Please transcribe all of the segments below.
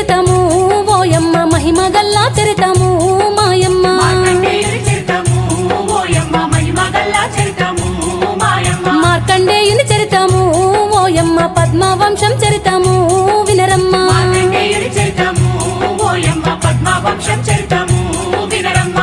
చరితము ఓయమ్మ మహిమ గల్లా చరితము మాయమ్మ మార్కండేయుని చరితము ఓయమ్మ మహిమగల్లా చరితము మాయమ్మ మార్కండేయుని చరితము ఓయమ్మ పద్మవంశం చరితము వినరమ్మ మార్కండేయుని చరితము ఓయమ్మ పద్మవంశం చరితము వినరమ్మ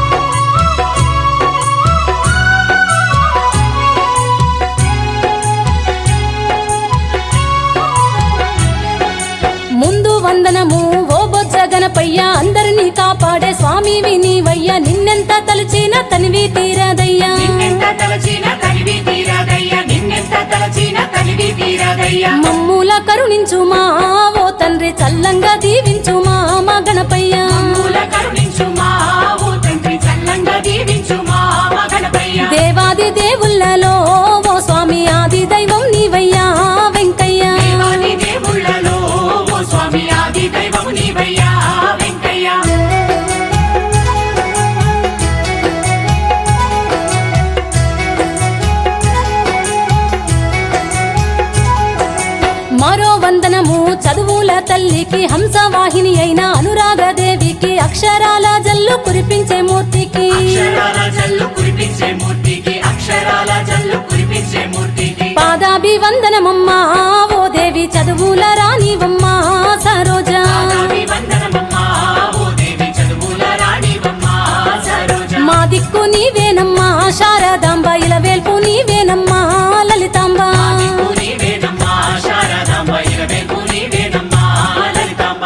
ముందు వందనము ఓ బొజ్జ గణపయ్య అందరినీ కాపాడే స్వామి వినివయ్య నిన్నెంత తలచిన తనివి తీరదయ్యా నిన్నెంత తలచిన తనివి తీరదయ్య నిన్నెంత తలచిన తనివి తీరదయ్య మమ్ముల కరుణించుమా ఓ తండ్రి చల్లంగా దీవించుమా మా గణపయ్య మూల కరుణించుమా ఓ తండ్రి చల్లంగా దీవించుమా మగనపయ్య దేవాది దేవుళ్ళలో ఓ స్వామి ఆది దైవం నీవయ్యా వెంకయ్య దేవాది దేవుళ్ళలో ఓ స్వామి ఆది దైవము నీవయ్యా వెంకయ్య మరో వందనము చదువుల తల్లికి హంసవాహిని అయిన అనురాగదేవికి అక్షరాల జల్లు కురిపించే మూర్తికి అక్షరాల జల్లు కురిపించే మూర్తికి అక్షరాల జల్లు కురిపించే మూర్తికి పాదాభివందనమమ్మా ఓ దేవి చదువుల రానివమ్మా సరోజా పాదాభి వందనమమ్మా ఓ దేవి చదువుల రాణివమ్మా సరోజ మా దిక్కు నీవేనమ్మా శారదాంబ ఇలవేల్పు నీవేనమ్మా లలితాంబ దిక్కు నీవేనమ్మా శారదాంబ ఇరవేకు నీవేనమ్మా లలితాంబ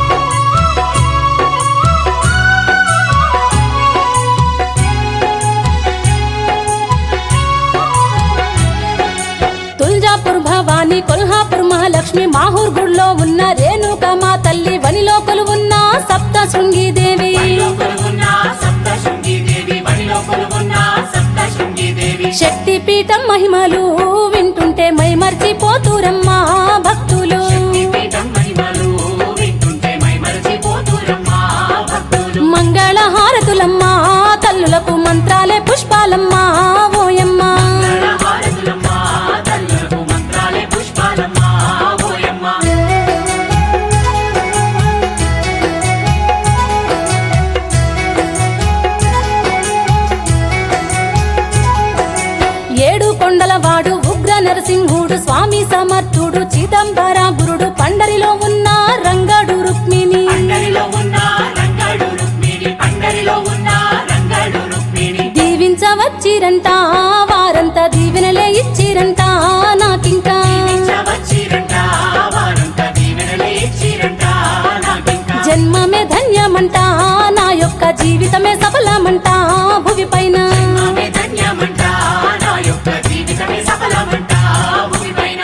తుల్జాపూర్ భవాని కొల్హాపూర్ మహాలక్ష్మి మాహూర్ గుడిలో ఉన్న రేణుక మా తల్లి వనిలో కొలువున్న సప్త శృంగి దేవి బడిలో కొలువున్న సప్త శృంగి దేవి బడిలో కొలువున్న సప్త శృంగి దేవి శక్తి పీఠం మహిమలు వింటుంటే మై మర్చిపోతురమ్మా భక్తులు శక్తిపీఠం మహిమలు వింటుంటే మై మరచిపోతురమ్మా భక్తులు మంగళ హారతులమ్మా తల్లులకు మంత్రాలే పుష్పాలమ్మా ఓయమ్మా హారతులమ్మా తల్లులకు మంత్రాలే పుష్పాలమ్మా ఓయమ్మ ఏడు కొండల వాడు ఉగ్ర నరసింహుడు స్వామి సమర్థుడు చిదంబర గురుడు పండరిలో ఉన్న రంగడు రుక్మిణి పండరిలో ఉన్న రంగడు రుక్మిణి పండరిలో ఉన్న రంగడు రుక్మిణి దీవించవచ్చిరంట వారంతా దీవెనలే ఇచ్చిరంట నాకింకా వచ్చిరంట వారంతా దీవెనలే ఇచ్చిరంట నాకింకా జన్మమే ధన్యమంట నా యొక్క జీవితమే సఫలమంట భువి పైన ఆమె ధన్యమంట నా యొక్క జీవితమే సఫలమంట భూమిపైన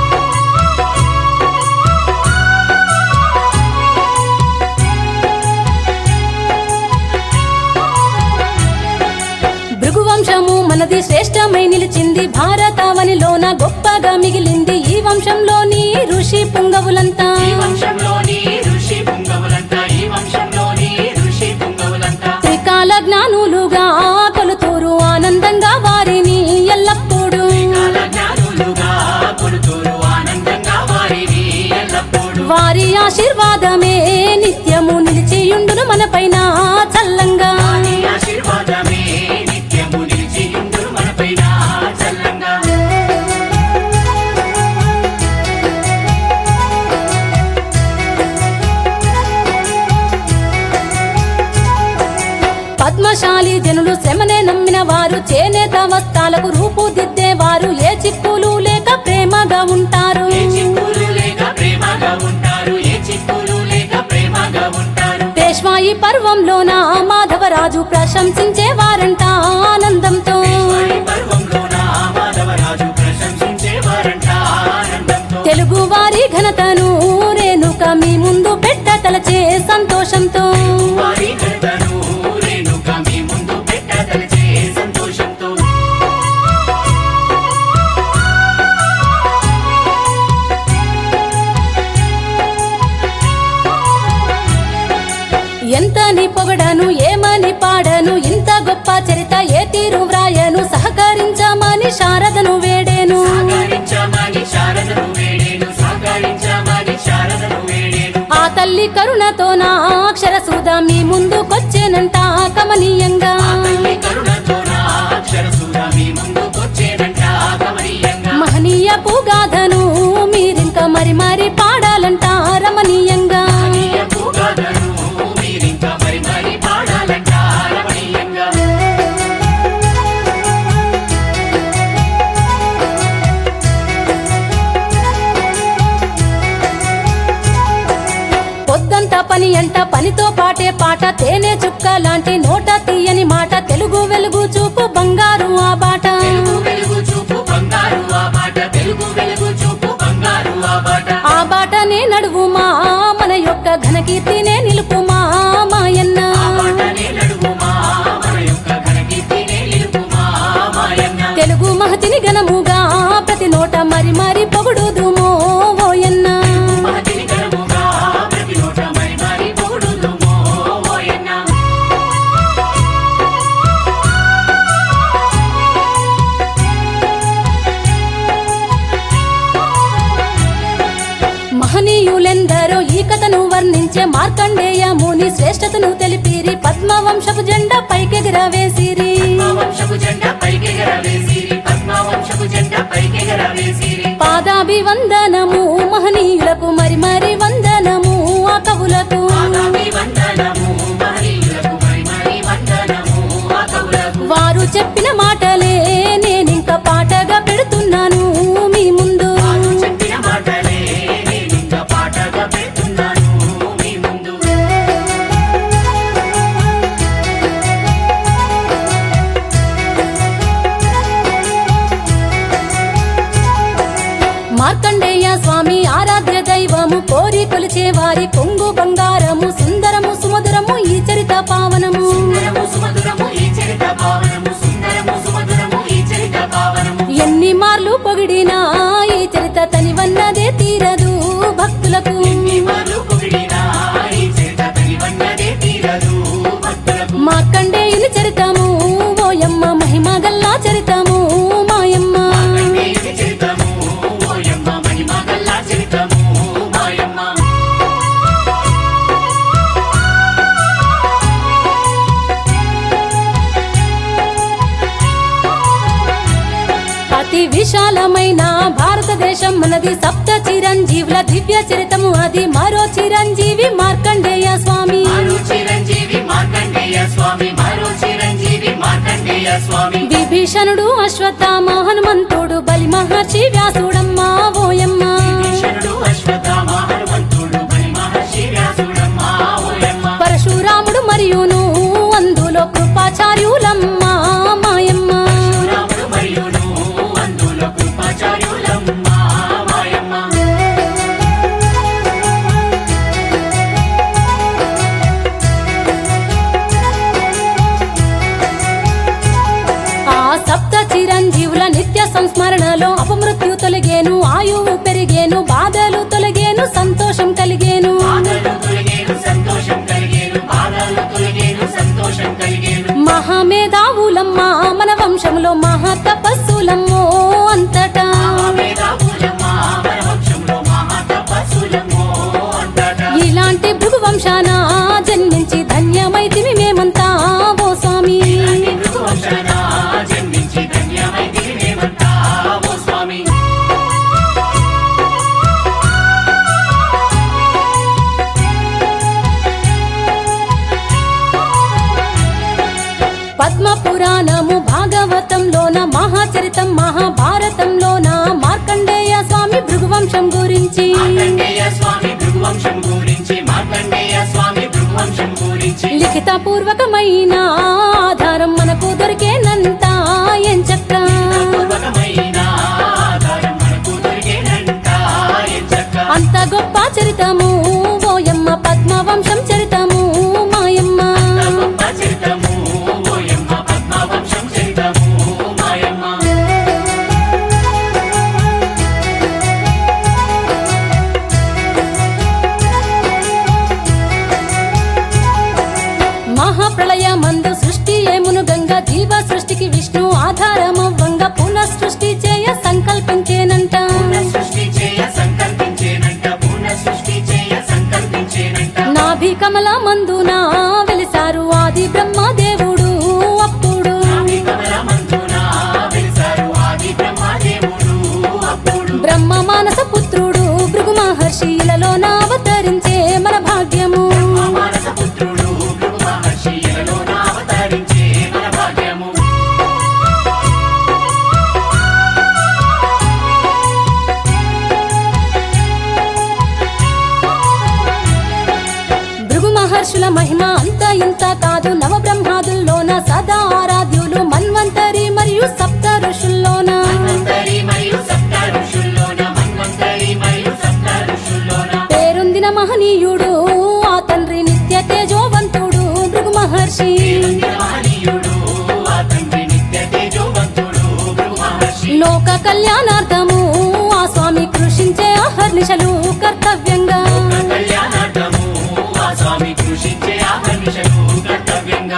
భృగువంశము మనది శ్రేష్టమై నిలిచింది భారతావనిలోన గొప్పగా మిగిలింది ఈ వంశంలోని ఋషి పుంగవులంతా ఈ వంశంలోని ఋషి పుంగవులంతా ఈ వంశంలోని ఋషి పుంగవులంతా త్రికాల జ్ఞానులుగా కొలుతూరు ఆనందంగా వారిని ఎల్లప్పుడూ కాల జ్ఞానులుగా కొలుతూరు ఆనందంగా వారిని ఎల్లప్పుడూ వారి ఆశీర్వాదమే నిత్యము నిలిచియుండును మన పైన చల్లంగా వారి ఆశీర్వాదమే నిత్యము నిలిచియుండును మనపైన చల్లంగా పద్మశాలి జనులు శ్రమనే నమ్మిన వారు చేనేత వస్త్రాలకు రూపుదిద్దేవారు ఏ చిక్కులు లేక ప్రేమగా ఉంటారు ఏ చిక్కులు లేక ప్రేమగా ఉంటారు ఏ చిక్కులు లేక ప్రేమగా ఉంటారు పేష్వాయి పర్వంలోన మాధవరాజు ప్రశంసించే వారంట ఆనందంతో పేష్వాయి పర్వంలోన మాధవరాజు ప్రశంసించేవారంట ఆనందంతో తెలుగు వారి ఘనతను రేణుక మీ ముందు పెట్ట తలచే సంతోషంతో వారి ఘనతను రేణుక మీ ముందు పెట్టదలిచే సంతోషంతో ఎంతని పొగడను ఏమని పాడను ఇంత గొప్ప చరిత ఏ తీరు వ్రాయను సహకరించమని శారదను వేడేను సహకరించమని శారదను వేడేను సహకరించమని శారదను వేడేను ఆ తల్లి కరుణతో నా అక్షర సుధ మీ ముందుకొచ్చేనంట కమనీయంగా ఆ తల్లి కరుణతో నా అక్షర సుధ మీ ముందుకొచ్చేనంట కమనీయంగా మహనీయ పూగాధను మీరింక మరి మరి పాడాలంట రమణీయంగా నీయ పూగాదను మీరింకా మరి మరి పాడాలంట రమణీయంగా పొద్దంతా పని అంట పనితో పాటే పాట తేనె చుక్క లాంటి నోట తీయని మాట తెలుగు వెలుగు చూపు బంగారు ఆ బాట తెలుగు వెలుగు చూపు బంగారు ఆ మాట తెలుగు వెలుగు చూపు బంగారు ఆ మాట ఆ బాటనే నడువుమా మన యొక్క ఘనకీర్తినే నిలుపుమా మాయన్న ఆ మాటనే నడువుమా మన యొక్క ఘనకీర్తినే నిలుపుమా మాయన్న తెలుగు మహతిని ఘనముగా ప్రతి నోట మరి మరి పొగుడుదుమో ఓయన్న మహతిని కరముగా ప్రతి నోట మరి మరి పొగుడుదుమో ఓయన్న మహనీయులెందరో ఈ కథను వర్ణించే మార్కండేయ ముని శ్రేష్టతను తెలిపిరి పద్మవంశపు జెండా పైకెగిరవేసిరి పద్మవంశపు జెండా పైకెగరవేసిరి పద్మవంశపు జెండా పైకెగరవేసిరి పాదాభివందనము మహనీయులకు మరి మరి వందనము ఆ కవులకు పాదాభి వందనము మహనీయులకు మరి మరి వందనము ఆ కవులకు వారు చెప్పిన మాటలే నేనింక పాటగా పెడుతున్నాను మీ ముందు వారు చెప్పిన మాటలే నేనింక పాటగా పెడుతున్నాను మీ ముందు మార్కండేయ స్వామి ఆరాధ్య దైవము కోరి కొలిచే వారి కొంగు బంగారము సుందరము సుమధురము ఈ చరిత పావనము సుందరము సుమధురము ఈ చరిత పావనము సుందరము సుమధురము ఈ చరిత పావనము ఎన్ని మార్లు పొగిడినా ఈ చరిత తనివన్నదే తీరదు భక్తులకు ఎన్ని మార్లు పొగిడినా ఈ చరిత తనివన్నదే తీరదు భక్తులకు మార్కండేయుని చరితము ఓయమ్మ మహిమ గల్లా చరితము మాయమ్మ మార్కండేయుని చరితము ఓయమ్మ మహిమ గల్లా చరితము మాయమ్మ అతి విశాలమైన భారతదేశం మనది సప్త చిరంజీవుల దివ్య చరితము అది మరో చిరంజీవి మార్కండేయ స్వామి మరో చిరంజీవి మార్కండేయ స్వామి మరో చిరంజీవి మార్కండేయ స్వామి విభీషణుడు అశ్వత్థామ హనుమంతుడు బలి మహర్షి వ్యాసుడమ్మ ఓయమ్మ విభీషణుడు అశ్వత్థామ హనుమంతుడు బలి మహర్షి వ్యాసుడమ్మ ఓయమ్మ పరశురాముడు మరియును అందులో కృపాచార్యులమ్మ మాయమ్మ రాముడు మరియును అందులో కృపాచార్యులమ్మ మాయమ్మ ఆ సప్త చిరంజీవుల నిత్య సంస్మరణలో అపమృత్యు తొలగేను ఆయువు పెరిగేను బాధలు తొలగేను సంతోషం కలిగేను బాధలు తొలగేను సంతోషం కలిగేను బాధలు తొలగేను సంతోషం కలిగేను మహామేధావులమ్మ మన వంశంలో మహా తపస్సులమ్మో అంతటా వేదాపులమ్మ మన వంశంలో మహా తపస్సులమ్మో అంతటా ఇలాంటి భృగు వంశాన జన్మించి ధన్యమైతిమి మేమంతా ఓ స్వామి ఇలాంటి భృగువంశాన జన్మించి ధన్యమైతివి మేమంతా ఓ స్వామి పద్మ పురాణము భాగవతంలోన మహాచరితం మహాభారతంలోన మార్కండేయ స్వామి భృగువంశం గురించి మార్కండేయ స్వామి భృగువంశం గురించి మార్కండేయ స్వామి భృగువంశం గురించి లిఖిత పూర్వకమైన ఆధారం మనకు దొరికేనంత ఎంచక్క పూర్వకమైన ఆధారం మనకు దొరికేనంట ఎంచక్క అంత గొప్ప చరితము ఓయమ్మ పద్మవంశం చరితము మాయమ్మ గొప్ప చరితము ఓయమ్మ పద్మవంశం చరితము మాయమ్మ మహాప్రళయ మందు సృష్టి ఏమును గంగా జీవ సృష్టికి విష్ణు ఆధారమవ్వంగా పునః సృష్టి చేయ సంకల్పించేనంట పూర్ణ సృష్టి చేయ సంకల్పించేనంట పూర్ణ సృష్టి చేయ సంకల్పించేనంట నాభి కమల మందున వెలిసారు ఆది బ్రహ్మదేవుడు అప్పుడు నాభి కమల మందున వెలిసారు ఆది బ్రహ్మదేవుడు అప్పుడు బ్రహ్మ మానస పుత్రుడు భృగు మహర్షి ఇలలోన అవతరించే మన భాగ్యము మానస పుత్రుడు భృగు మహర్షి ఇలలోన అవతరించే మన భాగ్యము భృగు మహర్షుల మహిమ అంత ఇంత కాదు నవ బ్రహ్మాదుల్లోన సదా ఆరాధ్యులు మన్వంతరి మరియు సప్త ఋషుల్లోన మన్వంతరి మరియు సప్త ఋషుల్లోన మన్వంతరి మరియు సప్త ఋషుల్లోన పేరొందిన మహనీయుడు ఆ తండ్రి నిత్య తేజోవంతుడు భృగు మహర్షి మహనీయుడు ఆ తండ్రి నిత్య తేజోవంతుడు భృగు మహర్షి లోక కళ్యాణార్థము ఆ స్వామి కృషించే అహర్నిశలు కర్తవ్యంగా కళ్యాణార్థము ఆ స్వామి కృషించే ఆహర్నిశలు కర్తవ్యంగా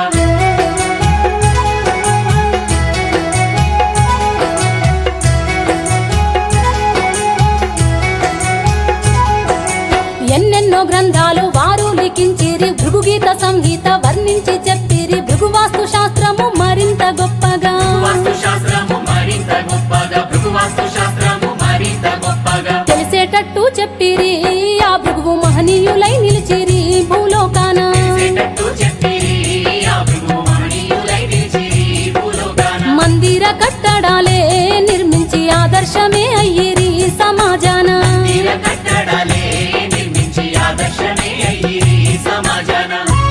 ఎన్నెన్నో గ్రంథాలు వారు లిఖించిరి భృగు గీత సంగీత వర్ణించి చెప్పిరి భృగు వాస్తు శాస్త్రము మరింత గొప్పగా వాస్తు శాస్త్రము మరింత గొప్పగా భృగు వాస్తు శాస్త్రము మరింత గొప్పగా తెలిసేటట్టు చెప్పిరి ఆ భృగువు మహనీయులై నిలిచిరి భూలోకాన తెలిసేటట్టు చెప్పిరి ఆ భృగు మహనీయులై నిలిచిరి భూలోకాన మందిర కట్టడాలే నిర్మించి ఆదర్శమే అయ్యిరి సమాజాన తీర కట్టడాలే నిర్మించి ఆదర్శమే అయ్యిరి సమాజాన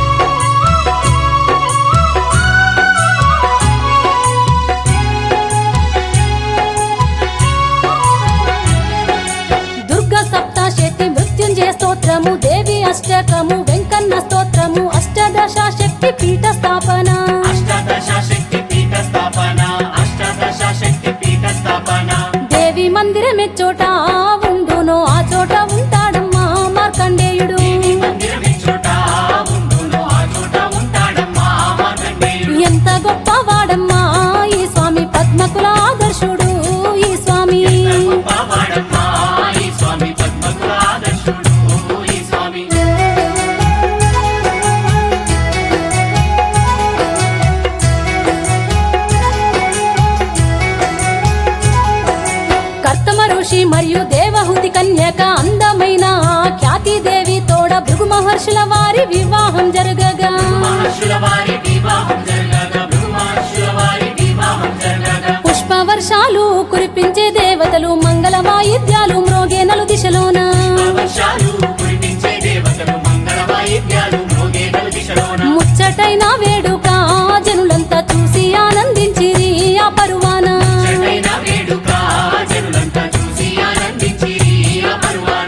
దుర్గ సప్తశక్తి మృత్యుంజయ స్తోత్రము దేవి అష్టకము వెంకన్న స్తోత్రము అష్టదశ శక్తి పీఠ స్థాపన అష్టాదశ శక్తి పీఠ స్థాపన అష్టాదశ శక్తి పీఠ స్థాపన దేవి మందిరమే చోట ఉండునో ఆ చోట ఉంటాడమ్మా మార్కండేయుడు దేవి మందిరం ఈ చోట ఉండును ఆ చోట ఉంటాడమ్మా మార్కండేయుడు ఎంత గొప్పవాడమ్మా ఈ స్వామి పద్మకుల ఆదర్శుడు ఈ స్వామి గొప్పవాడమ్మా ఈ స్వామి పద్మకుల ఆదర్శుడు ఈ స్వామి కర్తమ ఋషి మరియు దేవహుతి కన్యక అందమైన ఆ ఖ్యాతి దేవి తోడ భృగు మహర్షుల వారి వివాహం జరగగా మహర్షుల వారి వివాహం జరగగా భృగు మహర్షుల వారి వివాహం జరగగా పుష్ప వర్షాలు కురిపించే దేవతలు మంగళ వాయిద్యాలు మ్రోగే నలు దిశలోన వర్షాలు కురిపించే దేవతలు మంగళ వాయిద్యాలు మోగేదల దిశలోన ముచ్చటైన వేడుక జనులంతా చూసి ఆనందించిరి ఆ పరువాన చెడైన వేడుక జనులంతా చూసి ఆనందించి ఆ పరువాన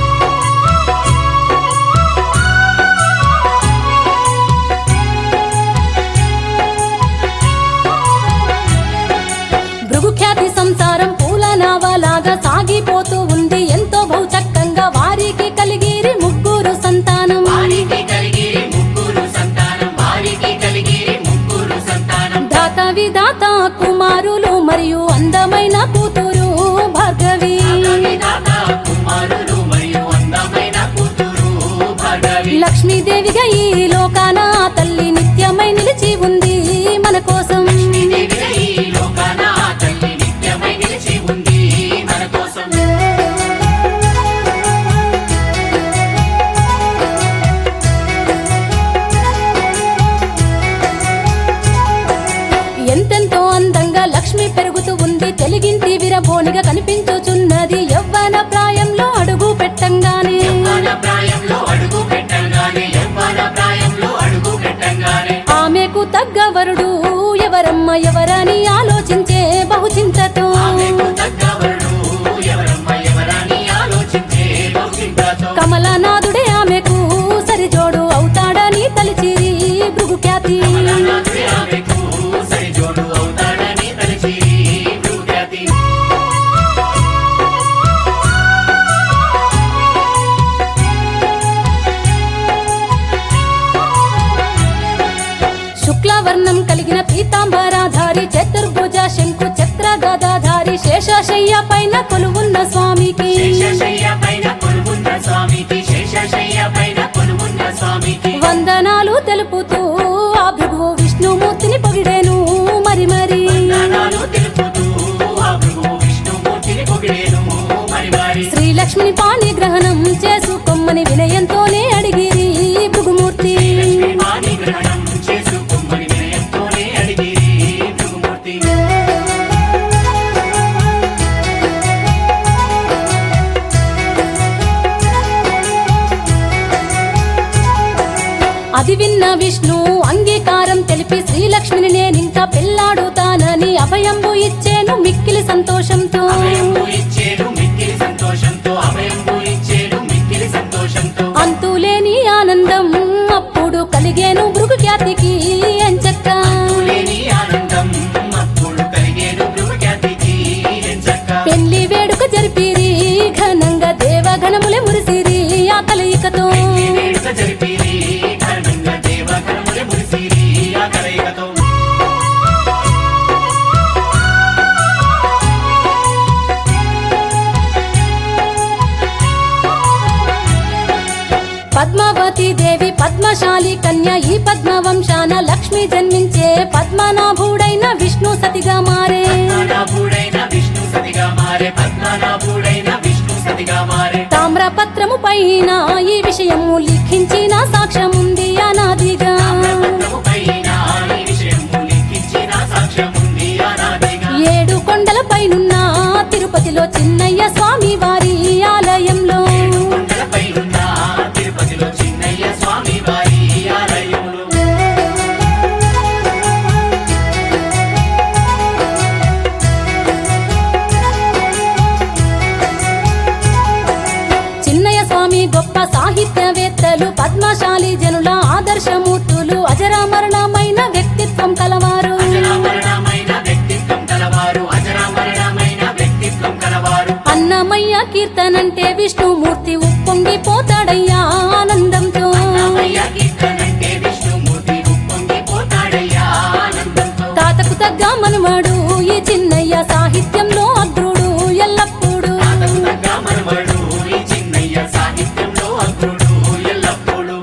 భృగు ఖ్యాతి సంసారం పూల నావలాగా సాగిపోతూ ఉంది ఎంతో బహుచక్కంగా వారికి కలిగిరి ముగ్గురు సంతానం వారికి కలిగిరి ముగ్గురు సంతానం వారికి కలిగిరి ముగ్గురు సంతానం దాత విధాత కుమారులు మరియు అందమైన కూతురు భార్గవి విధాత కుమారులు మరియు అందమైన కూతురు భార్గవి లక్ష్మీదేవిగా ఈ లోకాన ఆ తల్లి నిత్యమై నిలిచి ఉంది మన కోసం దేవిగా ఈ లోకాన ఆ తల్లి నిత్యమై నిలిచి ఉంది మన కోసం ఎంతెంతో అందంగా లక్ష్మి పెరుగుతూ ఉంది తెలుగింటి విరబోనిగా కనిపించుచున్నది యవ్వన ప్రాయంలో అడుగు పెట్టంగానే యవ్వన ప్రాయంలో అడుగు పెట్టంగానే యవ్వన ప్రాయంలో అడుగు పెట్టంగానే ఆమెకు తగ్గ వరుడు ఎవరమ్మ ఎవరని ఆలోచించే బహుచింతతో ఆమెకు తగ్గవరుడు ఎవరమ్మ ఎవరని ఆలోచించే బహుచింతతో కమలనాథుడే ఆమెకు సరిజోడు అవుతాడని తలిచిరి భృగు ఖ్యాతి కమలనాథుడే ఆమెకు సరిజోడు అవుతాడని తలచి భృగుఖ్యాతి శుక్లవర్ణం కలిగిన పీతాంబరాధారి చతుర్భుజ శంకు చక్ర గదాధారి శేషశయ్య పైన కొలువున్న స్వామికి శేషశయ్య పైన కొలువున్న స్వామికి శేషశయ్య పైన కొలువున్న స్వామికి వందనాలు తెలుపుతూ ఆ భృగు విష్ణుమూర్తిని పొగిడేను మరి మరి వందనాలు తెలుపుతూ ఆ భృగు విష్ణుమూర్తిని పొగిడేను మరి మరి శ్రీలక్ష్మిని పాణి గ్రహణం చేసుకోమని వినయంతోనే అడిగిరి భృగుమూర్తి లక్ష్మీ పాణి గ్రహణం చేసుకోమని వినయంతోనే అడిగిరి భృగుమూర్తి అది విన్న విష్ణు అంగీకారం తెలిపి శ్రీలక్ష్మిని నేనింకా పెళ్లాడుతానని అభయంబు ఇచ్చేను మిక్కిలి సంతోషంతో అభయంబు ఇచ్చేడు మిక్కిలి సంతోషంతో అభయంబు ఇచ్చేడు మిక్కిలి సంతోషంతో అంతులేని ఆనందం అప్పుడు కలిగేను భృగు ఖ్యాతికి ఎంచక్క లేని ఆనందం అప్పుడు కలిగేడు భృగుఖ్యాతికి ఎంచక్క పెళ్లి వేడుక జరిపిరి ఘనంగా దేవగణములే మురిసిరి ఆ కలయికతో ఈ వేడుక జరిపిరి ఘనంగా దేవగణములే మురిసిరి ఆ కలయికతో పద్మావతి దేవి పద్మశాలి కన్య ఈ పద్మ వంశాన లక్ష్మి జన్మించే పద్మనాభుడైన విష్ణు సతిగా మారే పద్మనాభుడైన విష్ణు సతిగా మారే పద్మనాభుడైన విష్ణు సతిగా మారే తామ్రపత్రము పైన ఈ విషయము లిఖించిన సాక్ష్యముంది అనాదిగా తామ్రపత్రము పైన ఈ విషయము లిఖించిన సాక్ష్యముంది అనాదిగా ఏడు కొండల పైనున్న తిరుపతిలో చిన్నయ్య స్వామి వారి ఆలయంలో కొండలపై ఉన్న తిరుపతిలో చిన్నయ్య స్వామి వారి ఆలయములు చిన్నయ్య స్వామి గొప్ప సాహిత్యవేత్తలు పద్మశాలి జనుల ఆదర్శమూర్తులు అజరామరణమైన వ్యక్తిత్వం కలవారు అజరామరణమైన వ్యక్తిత్వం కలవారు అజరామరణమైన వ్యక్తిత్వం కలవారు అన్నమయ్య కీర్తనంటే విష్ణుమూర్తి ఉప్పొంగిపోతాడయ్యా ఆనందంతో రామయ్య కీర్తనంటే విష్ణుమూర్తి ఉప్పొంగిపోతాడయ్యా ఆనందంతో తాతకు తగ్గ మనవాడు ఈ చిన్నయ్య సాహిత్యంలో అగ్రుడు ఎల్లప్పుడూ తాతకు తగ్గ మనవడు ఈ చిన్నయ్య సాహిత్యంలో అగ్రుడు ఎల్లప్పుడూ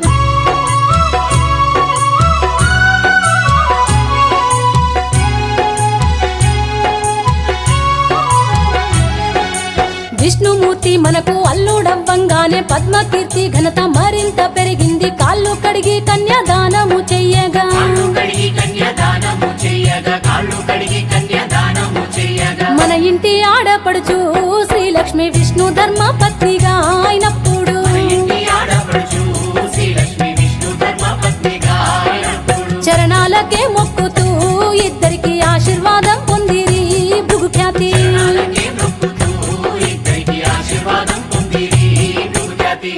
విష్ణుమూర్తి మనకు అల్లుడవ్వంగానే పద్మకీర్తి ఘనత మరింత పెరిగింది కాళ్ళు కడిగి కన్యాదానము చెయ్యగా కాళ్ళు కడిగి కన్యాదానము చెయ్యగా కాళ్ళు కడిగి కన్యాదానము చెయ్యగా మన ఇంటి ఆడపడుచు శ్రీలక్ష్మి విష్ణు ధర్మ పత్నిగా అయినప్పుడు మన ఇంటి ఆడపడుచు శ్రీలక్ష్మి విష్ణు ధర్మ పత్నిగా అయినప్పుడు చరణాలకే మొక్కుతూ ఇద్దరికి ఆశీర్వాదం పొందిరి భృగు ఖ్యాతి అలాగే మొక్కుతూ ఇద్దరికి ఆశీర్వాదం పొందిరి భృగుఖ్యాతి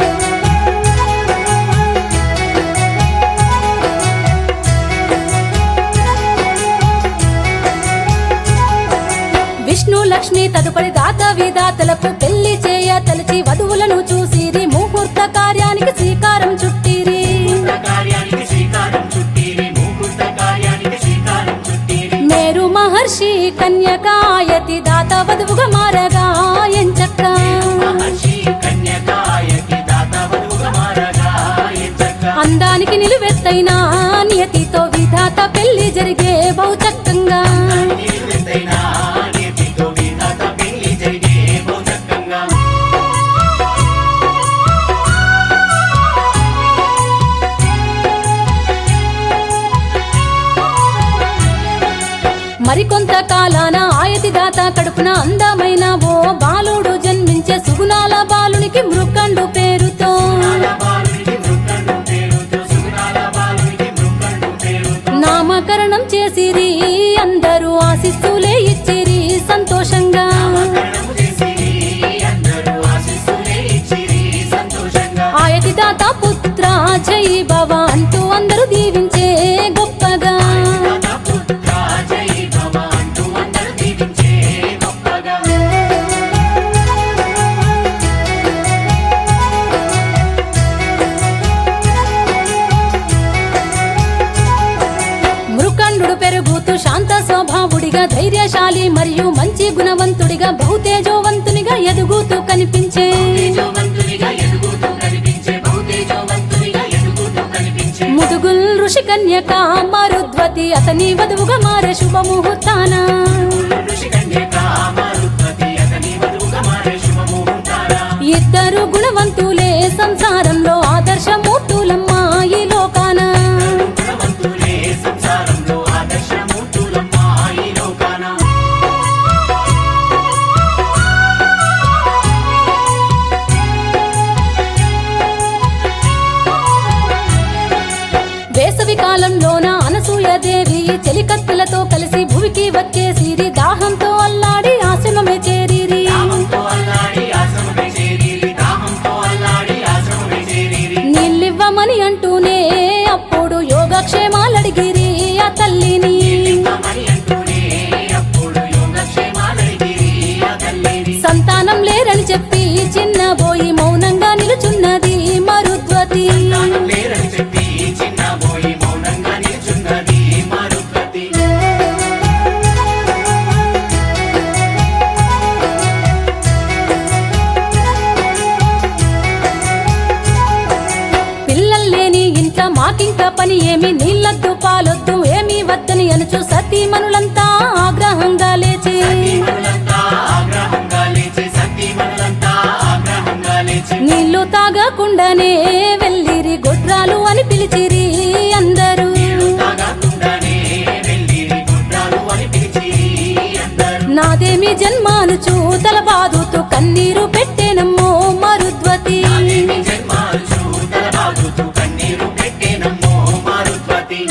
విష్ణు లక్ష్మి తదుపరి దాత విధాతలకు పెళ్లి చేయ తలచి వధువులను చూసిరి ముహూర్త కార్యానికి శ్రీకారం చుట్టిరి ముహూర్త కార్యానికి శ్రీకారం చుట్టిరి ముహూర్త కార్యానికి శ్రీకారం చుట్టిరి మేరు మహర్షి కన్యకాయతి దాత వధువుగా మారగా ఎంచక్క మహర్షి కన్యకాయకి దాత వధువుగా మారగా ఎంచక్క అందానికి నిలువెత్తైన నియతితో విధాత పెళ్లి జరిగే బహుచక్కంగా నిలువెత్తైన నేతితో విధాత పెళ్లి జరిగే బహుచక్కంగా మరికొంత కాలాన ఆయతి దాత కడుపున అందమైన ఓ బాలుడు జన్మించే సుగుణాల బాలునికి మృకండు పేరుతో సుగుణాల బాలునికి మృకండు పేరుతో సుగుణాల బాలునికి మృకండు పేరుతో నామకరణం చేసిరి అందరూ ఆశిస్తులే ఇచ్చిరి సంతోషంగా నామకరణము చేసిరి అందరూ ఆశీస్సులే ఇచ్చిరి సంతోషంగా ఆయతి దాత పుత్ర జై భవ అంటూ అందరూ దీవించే గొప్పగా దాత పుత్ర జై భవ అంటూ అందరూ దీవించే గొప్పగా మృకండు పెరుగుతూ శాంత స్వభావుడిగా ధైర్యశాలి మరియు మంచి గుణవంతుడిగా బహుతేజోవంతునిగా ఎదుగుతూ కనిపించే తేజోవంతునిగా ఎదుగుతూ కనిపించే బహుతేజోవంతునిగా ఋషి కన్యక మరుద్వతి అతని వధువుగా మారే శుభముహూర్తాన ఋషి కన్యక మరుద్వతి అతని వధువుగా మారే శుభముహూర్తాన ఇద్దరు గుణవంతులే సంసారంలో ఆదర్శమూర్తులమ్మా ఈ లోకాన గుణవంతులే సంసారంలో ఆదర్శమూర్తులమ్మ ఈ లోకాన వేసవి కాలంలోన అనసూయదేవి చెలికత్తెలతో కలిసి భూమికి వచ్చేసిరి దాహంతో అల్లాడి ఆశ్రమమే చేరిరి దాహంతో అల్లాడి ఆశ్రమమే చేరిరి దాహంతో అల్లాడి ఆశ్రమమే చేరిరి నీళ్ళివ్వమని అంటూనే అప్పుడు యోగక్షేమాలడిగిరి ఆ తల్లిని లింగమని అంటూనే అప్పుడు యోగక్షేమాలడిగిరి ఆ తల్లిని సంతానం లేరని చెప్పి చిన్నబోయి మౌనంగా నిలుచున్నది మరుద్వతి సంతానం లేరని చెప్పి చిన్నబోయి మౌనంగా నిల్చున్నది మరుద్వతి పిల్లలు లేని ఇంట్లో మాకింక పని ఏమి నీళ్ళొద్దు పాలొద్దు ఏమీ వద్దని అనుచు సతీమణులంతా ఆగ్రహంగా లేచి సతీమణులంతా ఆగ్రహంగా లేచి సతీమణులంతా ఆగ్రహంగా లేచి నీళ్లు తాగకుండానే వెళ్ళిరి గొడ్రాలు అని పిలిచిరి అందరూ నీళ్లు తాగకుండానే వెళ్ళిరి గుడ్రాలు అని పిలిచిరి అందరూ నాదేమి జన్మానుచు తల బాదుతూ కన్నీరు పెట్టేనమ్మో మరుద్వతి నాదేమి జన్మాంశు తల బాదుతూ కన్నీరు పెట్టేనమ్మో మారుద్వతి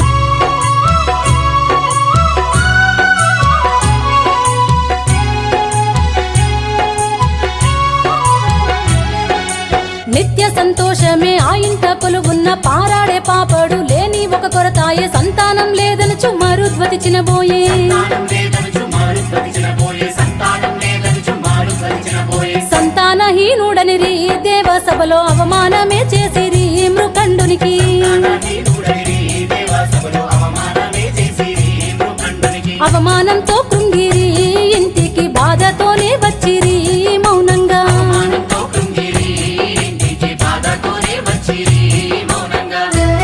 నిత్య సంతోషమే ఆ ఇంట కొలువున్న పారాడే పాపడు లేని ఒక కొరతాయే సంతానం లేదనుచు మరుద్వతి చినబోయే సంతానం లేదనుచు మారుద్వతి చినబోయే సంతానం లేదనుచు మారుద్వతి చినబోయే సంతానహీనుడనిరి దేవ సభలో అవమానమే చేసిరి మృకండునికి సంతానహీనుడనిరి దేవసభలో అవమానమే చేసిరి మృకండునికి అవమానంతో కృంగిరి ఇంటికి బాధతోనే వచ్చిరి మౌనంగా అవమానంతో కృంగిరి ఇంటికి బాధతోనే వచ్చిరి మౌనంగా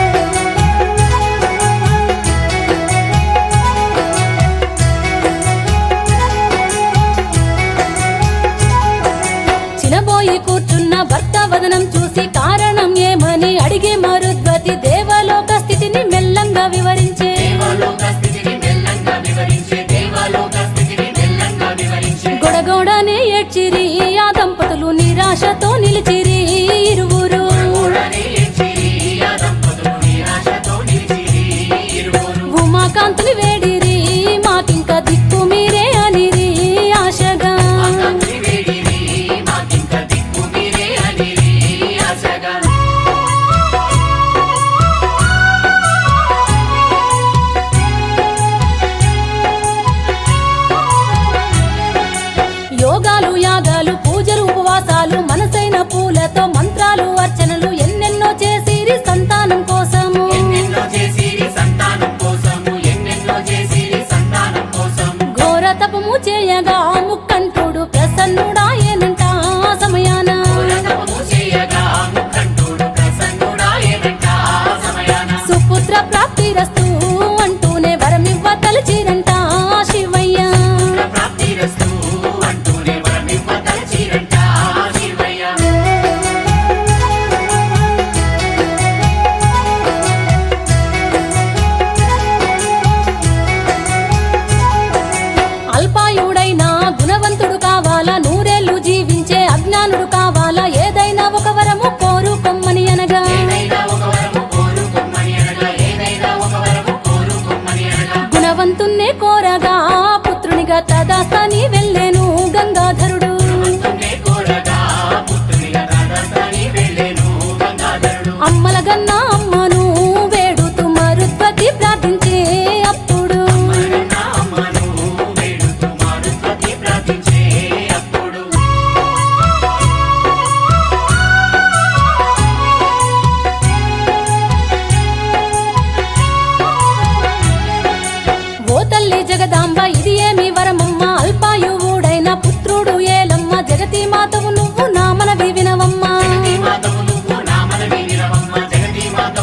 చినబోయి కూర్చున్న భర్త వదనం చూసి కారణం ఏమని అడిగే మరుద్వతి దేవలోక స్థితిని మెల్లంగా వివరించే దేవలోక స్థితిని మెల్లంగా వివరించే దేవలోక స్థితిని మెల్లంగా వివరించే గొడగొడనే ఏడ్చిరి ఆ దంపతులు నిరాశతో నిలిచిరి ఇరువురు కూడనే ఏడ్చిరి ఆ దంపతులు నిరాశతో నిలిచిరి ఇరువురు ఉమాకాంతుని వేడిరి మాకింక దిక్కు మీరే అనిరి ఆశగా ఆకాంక్షి వేడిరి మాకింక దిక్కు మీరే అనిరి ఆశగా యోగాలు యాగాలు పూజలు ఉపవాసాలు మనసైన పూలతో మంత్రాలు అర్చనలు ఎన్నెన్నో చేసిరి సంతానం కోసము ఎన్నెన్నో చేసిరి సంతానం కోసము ఎన్నెన్నో చేసిరి సంతానం కోసము ఘోర తపము చేయగా ముక్కంటుడు ప్రసన్నుడాయనంట ఆ సమయాన పూలతపము చేయగా ముఖంటుడు ప్రసన్నుడాయనంట ఆ సమయాన సుపుత్ర ప్రాప్తి రస్తు అంటూనే వరమివ్వ తలచిరంట ఆ శివయ్య ప్రాప్తిరస్తు అంటూనే వరమివ్వ తలచిరంట ఆ శివయ్య అల్పాయుడైన గుణవంతుడు కావాలా నూరేళ్లు జీవించే అజ్ఞానుడు కావాలా ఏదైనా ఒక వరము కోరుకొమ్మని అనగా ఏదైనా ఒక వరము కోరుకొమ్మని అనగా ఏదైనా ఒక వరము కోరుకొమ్మని అనగా గుణవంతున్నే కోరగా పుత్రునిగా తదాస్తాని వెళ్ళేను గంగాధరుడు భక్తున్నే కోరగా పుత్రునిగా దాదాస్తాని వెళ్ళెను గంగాధరుడు అమ్మల గన్నా అమ్మను వేడుతూ మరుద్వతి ప్రార్థించే అప్పుడు మరణ అమ్మను వేడుతూ మారుద్వతి ప్రార్థించే అప్పుడు ఓ తల్లి జగదాంబ ఇది ఏమి వరమమ్మ అల్పాయువుడైన పుత్రుడు ఏలమ్మ జగతి మాతవు నువ్వు నా మనవి వినవమ్మా జగతి మాతవు నువ్వు నా మనవి వినవమ్మ జగతి మాత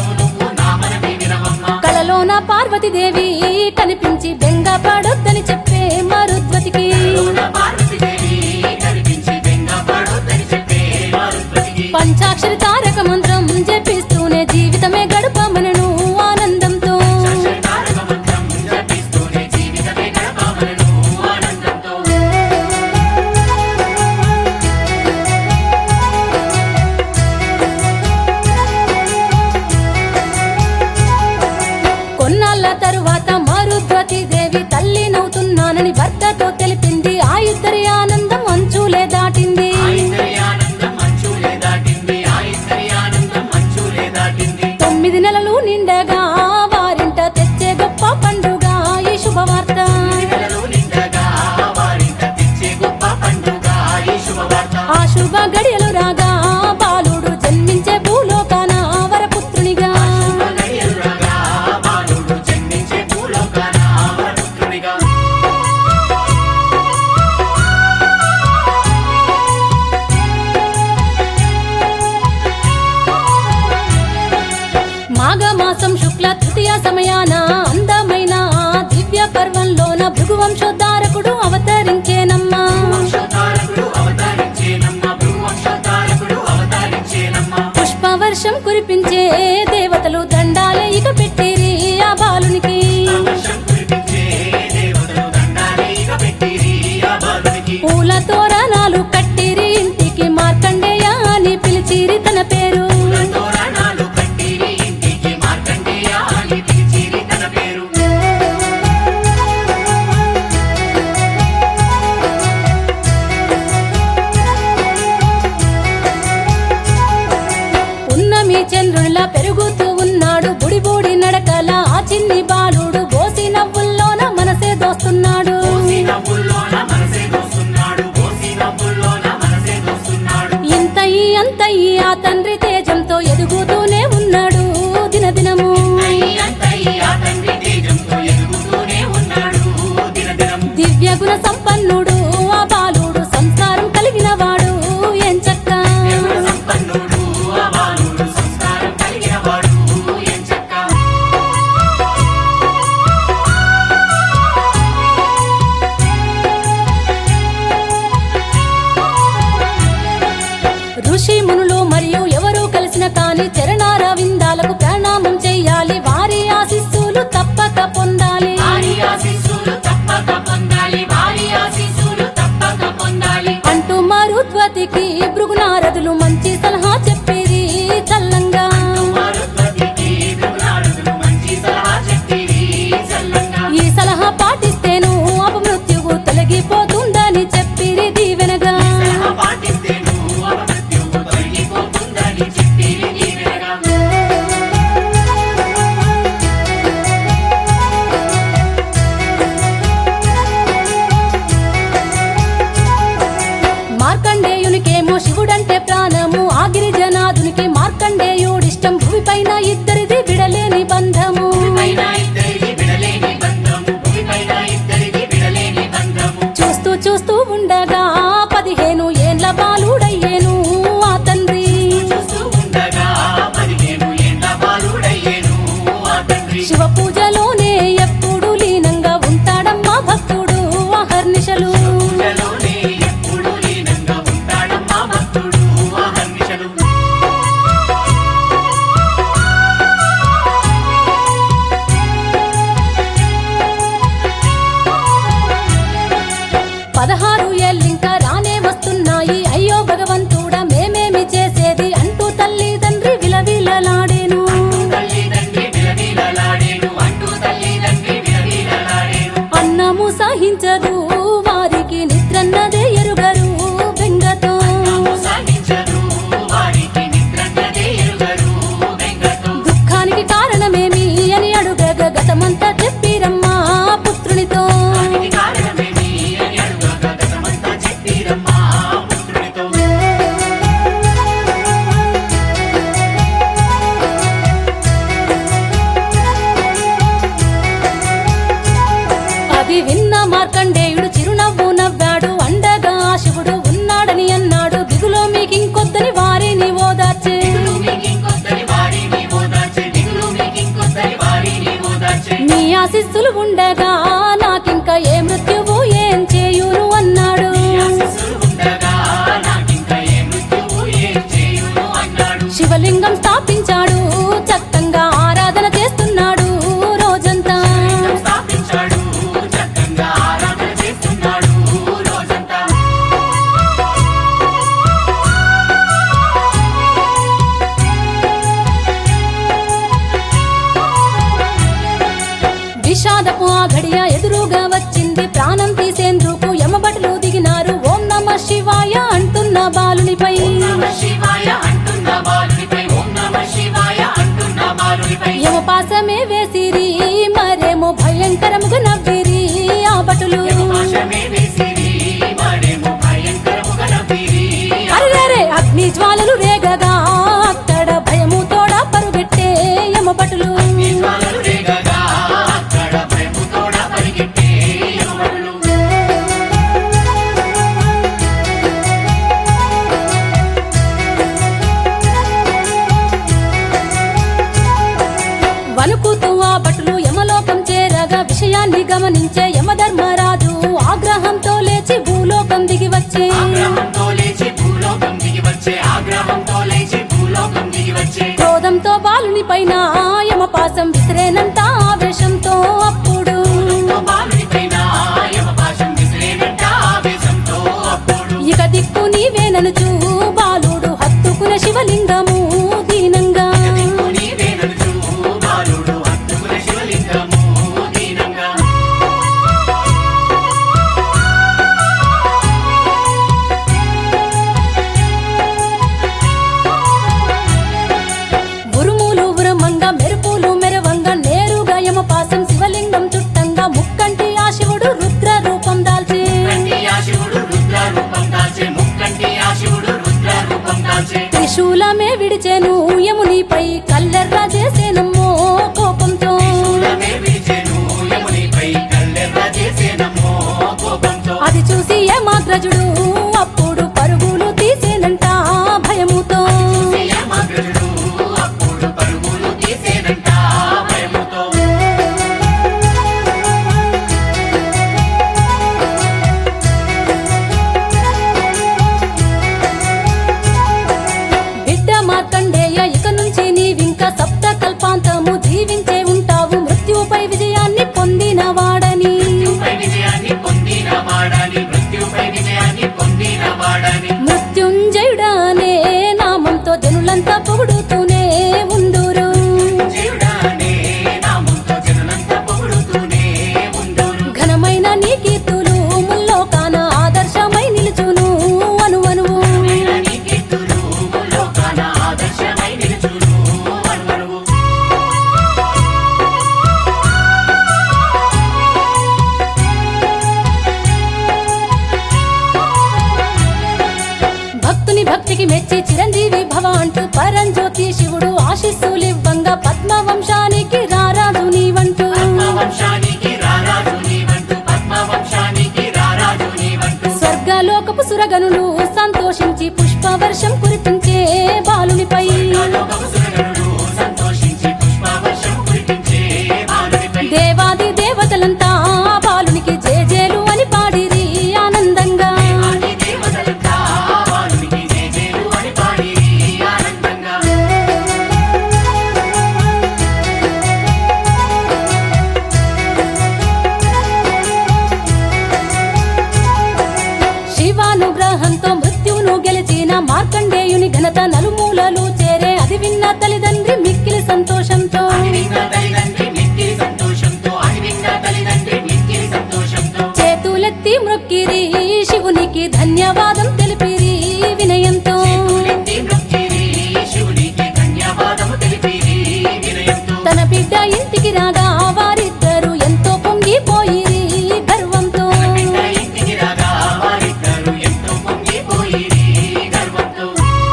బెంగపడొద్దని చెప్పే మరుద్వతికి లోన పార్వతీదేవి కనిపించి బెంగపడొద్దని చెప్పే మారుద్వతికి పంచాక్షరి తారక మంత్రం జపిస్తూనే జీవితమే గడపమనను ఆనందంతో తారక మంత్రం జపిస్తూనే జీవితమే గడపమనను ఆనందంతో కొన్నాళ్ళ తరువాత మరుద్వతి దేవి తల్లి నవ్వుతున్నానని భర్తతో తెలిపింది ఆ ఇద్దరి ఆనందం అంచులే దాటింది ఆ ఇద్దరి ఆనందం మంచులే దాటింది ఆ ఇద్దరి ఆనందం మంచులే దాటింది తొమ్మిది నెలలు నిండగా వారింట తెచ్చే గొప్ప పండుగ ఈ శుభవార్త నెలలు నిండగా వారింట తెచ్చే గొప్ప పండుగ ఈ శుభవార్త ఆ శుభ గడియలు రాగా బాలుడు జన్మించే భూలోకాన వరపుత్రునిగా గడియలురాగా బాలుడు జన్మించే భూలోకాన వరపుత్రునిగా మాఘమాసం శుక్ల తృతీయ సమయాన అందమైన ఆ దివ్య పర్వంలోన భృగువంశోద్ధారకుడు అవతరించేనమ్మా వంశోద్ధారకుడు అవతరించేనమ్మ భూవంశోద్ధారకుడు అవతరించేనమ్మ పుష్పవర్షం కురిపించే దేవతలు దండాలే ఇక పెట్టిరి ఆ బాలునికి వర్షం కురిపించే దేవతలు దండాలే ఇక పెట్టిరి ఆ బాలునికి పూల తోరణాలు కట్టిరి ఇంటికి మార్కండేయ అని పిలిచిరి తన పేరు తోరణాలు కట్టిరి ఇంటికి మార్కండేయ అని పిలిచిరి తన పేరు ఉన్నమి చంద్రునిలా పెరుగుతూ ఉన్నాడు బుడి బుడి నడకల ఆ చిన్ని బాలుడు బోసి నవ్వుల్లోన మనసే దోస్తున్నాడు పోసి నవ్వుల్లోన మనసే దోస్తున్నాడు పోసి నవ్వుల్లోన మనసే దోస్తున్నాడు ఇంతయి అంతయి ఆ తండ్రి తేజంతో ఎదుగుతూనే ఉన్నాడు దినదినము అయ్యంతయ్య ఆ తండ్రి తేజంతో ఎదుగుతూనే ఉన్నాడు దినదినము దివ్య గుణ సంపన్నుడు ఆ బాలుడు సంస్కారం కలిగిన వాడు ఎంచక్క దేవుడు సంపన్నుడు ఆ బాలుడు సంస్కారం కలిగిన వాడు ఎంచక్క ఋషి మునులు మరియు ఎవరు కలిసిన కాని చరణార విందాలకు ప్రణామం చెయ్యాలి వారి ఆశిస్సులు తప్పక పొందాలి వారి ఆశీస్సులు తప్పక పొందాలి వారి ఆశీస్సులు తప్పక పొందాలి అంటూ మరుద్వతికి భృగునారదులు మంచి సలహా చెప్పిరి చల్లంగా మారుద్వతికి భృగునారదులు మంచి సలహా చెప్పిరి చల్లంగా ఈ సలహా పాటిస్తేను అపమృత్యువు తొలగిపోతుందని చెప్పిరి దీవెనగా సలహా పాటిస్తేను అపమృత్యువు తొలగిపోతుందని చెప్పిరి దీవెనగా మార్కండేయునికేమో శివుడంటే ప్రాణము ఆ గిరిజనాథునికి మార్కండేయుడిష్టం భూమిపైన ఇద్దరిది విడలేని బంధము పైన ఇద్దరిది విడలేని బంధము భూమిపైన ఇద్దరిది విడలేని బంధము చూస్తూ చూస్తూ ఉండగా పదిహేను ఏండ్ల బాలుడయ్యేను ఆ తండ్రి చూస్తూ ఉండగా పదిహేను ఏండ్ల బాలుడయ్యేను ఆ తండ్రి శివ పూజలోనే ఎప్పుడు లీనంగా ఉంటాడమ్మా భక్తుడు అహర్నిశలు పూజలోనే ఎప్పుడు లీనంగా ఉంటాడమ్మా భక్తుడు అహర్నిశలు పదహారు ఏళ్ళింకా రానే వస్తున్నాయి అయ్యో భగవంతుడా మేమేమి చేసేది అంటూ తల్లి తండ్రి విలవిలలాడేను తల్లిదండ్రి విలవిలలాడేను అంటూ తల్లిదండ్రి విలవిలలాడేను అన్నము సహించదు వారికి నిద్రన్నదే ఎరుగరు బెంగతో నాము సాగించరు వారికి నిద్రన్నదే ఎరుగరు బెంగతో దుఃఖానికి కారణమేమి అని అడుగగా గతమంతా చెప్పిరమ్మా పుత్రునితో దానికి కారణమేమి అని అడుగగా గతమంతా చెప్పిరమ్మా పుత్రునితో అది విన్న మార్కండేయుడు చిరునవ్వు నవ్వాడు అండగా ఆ శివుడు ఉన్నాడని అన్నాడు దిగులో మీకింకొద్దని వారిని ఓదార్చే దిగులు మీకింకొద్దరి వారిని ఓదార్చే దిగులు మీకింకొద్దరి వారిని ఓదార్చే మీ ఆశిస్సులు ఉండగా నాకు గడియ ఎదురుగా వచ్చింది ప్రాణం తీసేందుకు యమబటులు దిగినారు ఓం నమ శివాయ అంటున్న బాలునిపై ఓం నమ శివాయ అంటున్న బాలునిపై ఓం నమ శివాయ అంటున్న బాలునిపై యమపాసమే వేసిరి మరేమో భయంకరముగా నవ్విరి ఆ భటులు యమపాశమే వేసిరి వాడేమో భయంకరముగా నవ్విరి అరే అగ్ని జ్వాలలు రేగగా అక్కడ భయము తోడ పరుగెట్టే యమభటులు ఈ జ్వాలలు రేగగా అక్కడ భయముతోడ పరిగెట్టే యమభటులు వణుకుతూ ఆ భటులు యమలోకం చేరగా విషయాన్ని గమనించే యమధర్మరాజు ఆగ్రహంతో లేచి భూలోకం దిగి వచ్చే ఆగ్రహంతో లేచి భూలోకం దిగి వచ్చే ఆగ్రహంతో లేచి భూలోకం దిగి వచ్చే క్రోధంతో బాలుని పైన యమపాసం విసిరేనంత ఆవేశంతో అప్పుడు తో బాలునిపైన యమపాశం విసిరేనంట ఆవేశంతో అప్పుడు ఇక దిక్కు నీవేననుచూ బాలుడు హత్తుకునే శివలింగము దీనంగా దిక్కు నీవేననుచు బాలుడు హత్తుకునే శివలింగము దీనంగా ఉరుములు ఉరమంగా మెరుపులు మెరవంగా నేరుగా యమపాసం శివలింగం చుట్టంగా ముక్కంటి ఆ శివుడు రుద్ర రూపం దాల్చి కంటి ఆ శివుడు రుద్ర రూపం దాల్చే ముక్కంటి ఆ శివుడు రుద్ర రూపం దాల్చే త్రిశూలమే విడిచెను యమునిపై కల్లెర్ర చేసేనమ్మో కోపంతో శూలమే విడిచెను యమునిపై కల్లెర్ర చేసేనమ్మో కోపంతో అది చూసి యమాగ్రజుడు అప్పుడు పరుగులు తీసేనంట భయముతో యమగ్రజుడు అప్పుడు పరుగులు తీసేనంట భయముతో బిడ్డ మార్కండేయ ఇక నుంచి నీవింక సప్త కల్పాంతము జీవించే ఉంటావు మృత్యుపై విజయాన్ని పొందిన వాడని మృత్యుపై విజయాన్ని పొందిన వాడని మృత్యుపై విజయాన్ని పొందిన వాడని మృత్యుంజయుడానే నామంతో జనులంతా పొగుడుతూనే ఉందురు జీవుడానే నామంతో జనులంతా పొగుడుతూనే ఉండును ఘనమైన నీ కీర్తులు ముల్లోకాన ఆదర్శమై నిలుచును అనువనువు నేను నీ కీర్తులు లోకాన ఆదర్శమై నిలుచును అనువనువు భక్తుని భక్తికి మెచ్చి చిరంజీవి భవ అంటూ పరంజ్యోతి శివుడు ఆశీస్సులివ్వంగా పద్మవంశానికి రారాజు నీవంటూ పద్మవంశానికి రారాజు నీవంటూ పద్మవంశానికి రారాజు నీవంటూ స్వర్గలోకపు సురగనులు సంతోషించి పుష్పవర్షం కురిపించే బాలునిపై లోకపు సురగణులు సంతోషించి పుష్పవర్షం కురిపించే బాలునిపై దేవాది దేవతలంతా ఆ బాలునికి జేజేలు అని పాడిరి ఆనందంగా ఆది దేవతలంతా బాలునికి జయజేలు అని పాడి ఆనందంగా శివానుగ్రహంతో మృత్యువును గెలిచిన మార్కండేయుని ఘనత నలుమూలలు చేరే అది విన్న తల్లిదండ్రి మిక్కిలి సంతోషంతో అది విన్న తల్లిదండ్రి మిక్కిలి సంతోషంతో అది విన్న తల్లిదండ్రి మిక్కిలి సంతోషంతో చేతులెత్తి మృక్కిరి శివునికి ధన్యవాదం తెలిపిరి వినయంతో చేతులెత్తి మృక్కిరి శివునికి ధన్యవాదము తెలిపిరి వినయంతో తన బిడ్డ ఇంటికి రాగా వారిద్దరు ఎంతో పొంగిపోయిరి గర్వంతో బిడ్డ ఇంటికి రాగా వారిద్దరు ఎంతో పొంగిపోయిరి గర్వంతో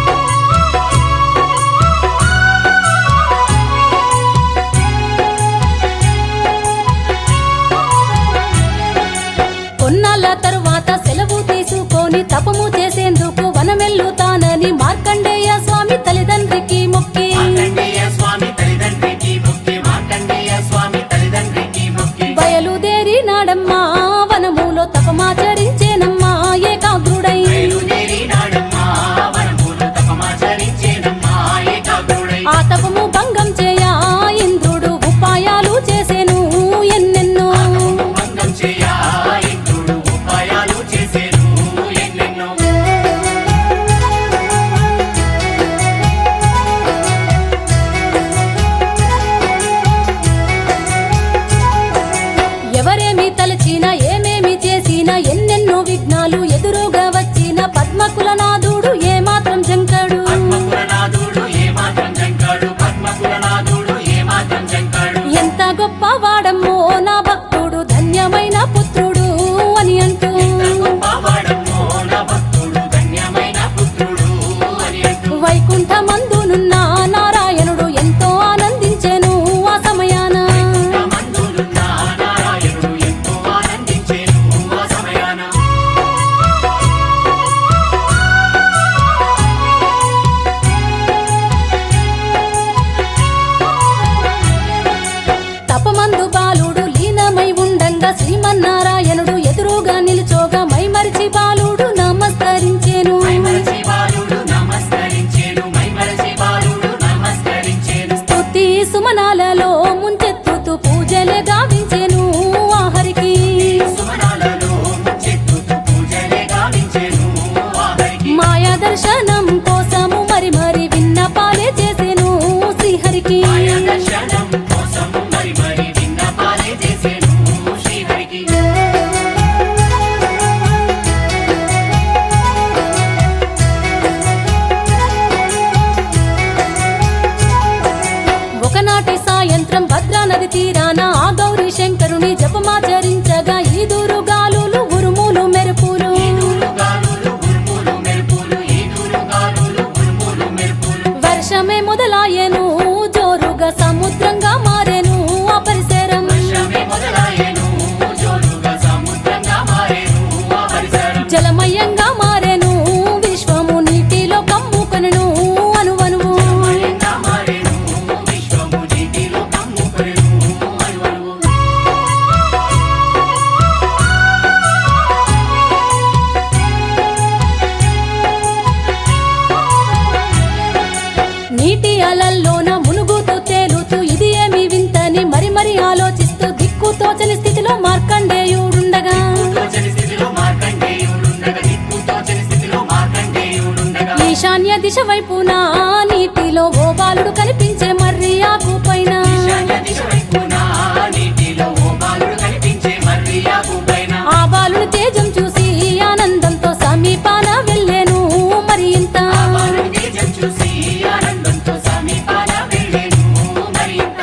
కొన్నాళ్ళ తరువాత సెలవు తీసుకొని తపము చేసేందుకు వనమెల్లుతానని మార్కండేయ స్వామి తల్లిదండ్రికి మొక్కి మార్కండేయ స్వామి తల్లిదండ్రికి ముక్తి మార్కండేయ స్వామి తల్లిదండ్రికి ముక్తి బయలుదేరి నాడమ్మా వనములో తపమాచరించేనమ్మా ఏకాగ్రుడై బయలుదేరి నాడమ్మా వనములు తపమాచరించేనమ్మా ఏకాగ్రుడై ఆ తపము భంగం చేయ ఇంద్రుడు ఉపాయాలు చేసెను ఎన్నెన్నో భంగం చేయ ఇంద్రుడు ఉపాయాలు చేసేను ఎన్నెన్నో గొప్పవాడమ్మో నా భక్తుడు ధన్యమైన పుత్రుడు అని అంటూ గొప్పవాడమ్మో నా భక్తుడు ధన్యమైన పుత్రుడు అని అంటూ వైకుంఠమందునున్న నారాయణుడు ఎంతో ఆనందించెను ఆ సమయాన మందులున్న నారాయణుడు ఎంతో ఆనందించేను ఆ సమయాన తపమందు బాలుడు లీనమై ఉండంగా శ్రీమన్నారాయణుడు ఎదురుగా నిలుచోగా మైమరిచి బాలుడు నమస్కరించెను మైమరచి బాలుడు నమస్కరించేను మైమరచి బాలుడు నమస్కరించేను స్తుతి సుమనాలలో ముంచెత్తుతూ పూజలే గావించెను ఆహరికి సుమనాలలో చెట్టుతూ పూజలే గావించేను ఆహరికి మాయా దర్శనం కోసము మరి మరి విన్నపాలే చేసెను శ్రీహరికి మాయ దర్శనం కోసం మరి మరి విన్నపాలే చేసేను శ్రీహరికి ఒకనాటి సాయంత్రం భద్రా నది తీరాన ఆ గౌరీ శంకరుని జపమాచరించగా ఈదురు గాలులు ఉరుములు మెరుపులు ఈదురు గాలులు ఉరుములు మెరుపులు ఈదురు గాలులు ఉరుములు మెరుపులు వర్షమే మొదలాయెను జోరుగా సముద్రంగా మారెను ఆ పరిసరం వర్షమే మొదలాయెను జోరుగా సముద్రంగా మారేను ఆ పరిసరం జలమయంగా మారెను విశ్వము నీటిలో కమ్ముకొనెను అనువనువు మయంగా మారేను విశ్వము నీటిలో కమ్ముకొనెను అనువనువు నీటి అలల్లోన మునుగుతూ తేలుతూ ఇది ఏమి వింతని మరి మరి ఆలోచిస్తూ దిక్కు తోచని స్థితిలో మార్కండేయుడుండగా తోచని స్థితిలో మార్కండేయుడుండగా దిక్కు తోచని స్థితిలో మార్కండేయుడుండగా ఈశాన్య దిశ వైపున నీటిలో ఓ బాలుడు కనిపించే మర్రి ఆకు పైన ఈశాన్య దిశ వైపున నీటిలో ఓ బాలుడు కనిపించే మర్రి ఆకు పైన ఆ బాలుని తేజం చూసి ఆనందంతో సమీపాన వెళ్ళాను మరి ఇంత ఆ బాలుడి తేజం చూసి ఆనందంతో సమీపాన వెళ్ళేను మరి ఇంత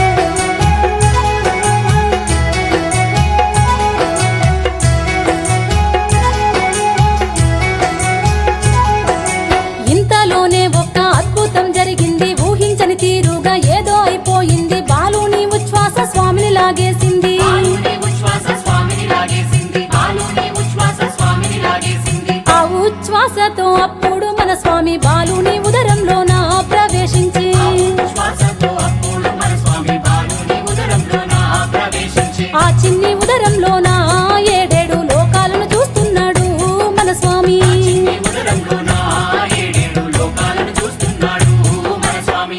ఇంతలోనే ఒక్క అద్భుతం జరిగింది ఊహించని తీరుగా ఏదో అయిపోయింది బాలుని ఉచ్ఛ్వాస స్వామిని లాగేసింది బాలుని ఉచ్ఛ్వాస స్వామిని లాగేసింది బాలుని ఉచ్ఛ్వాస స్వామిని లాగేసింది ఆ ఉచ్ఛ్వాసతో అప్పుడు మన స్వామి బాలుని ఉదరంలోన ప్రవేశించి ఆ ఉచ్ఛ్వాసతో అప్పుడు మన స్వామి బాలుని ఉదరంలోన ప్రవేశించి ఆ చిన్ని ఉదరంలోన ఏడేడు లోకాలను చూస్తున్నాడు మన స్వామి చిన్ని ఉదరంలోన ఏడేడు లోకాలను చూస్తున్నాడు మన స్వామి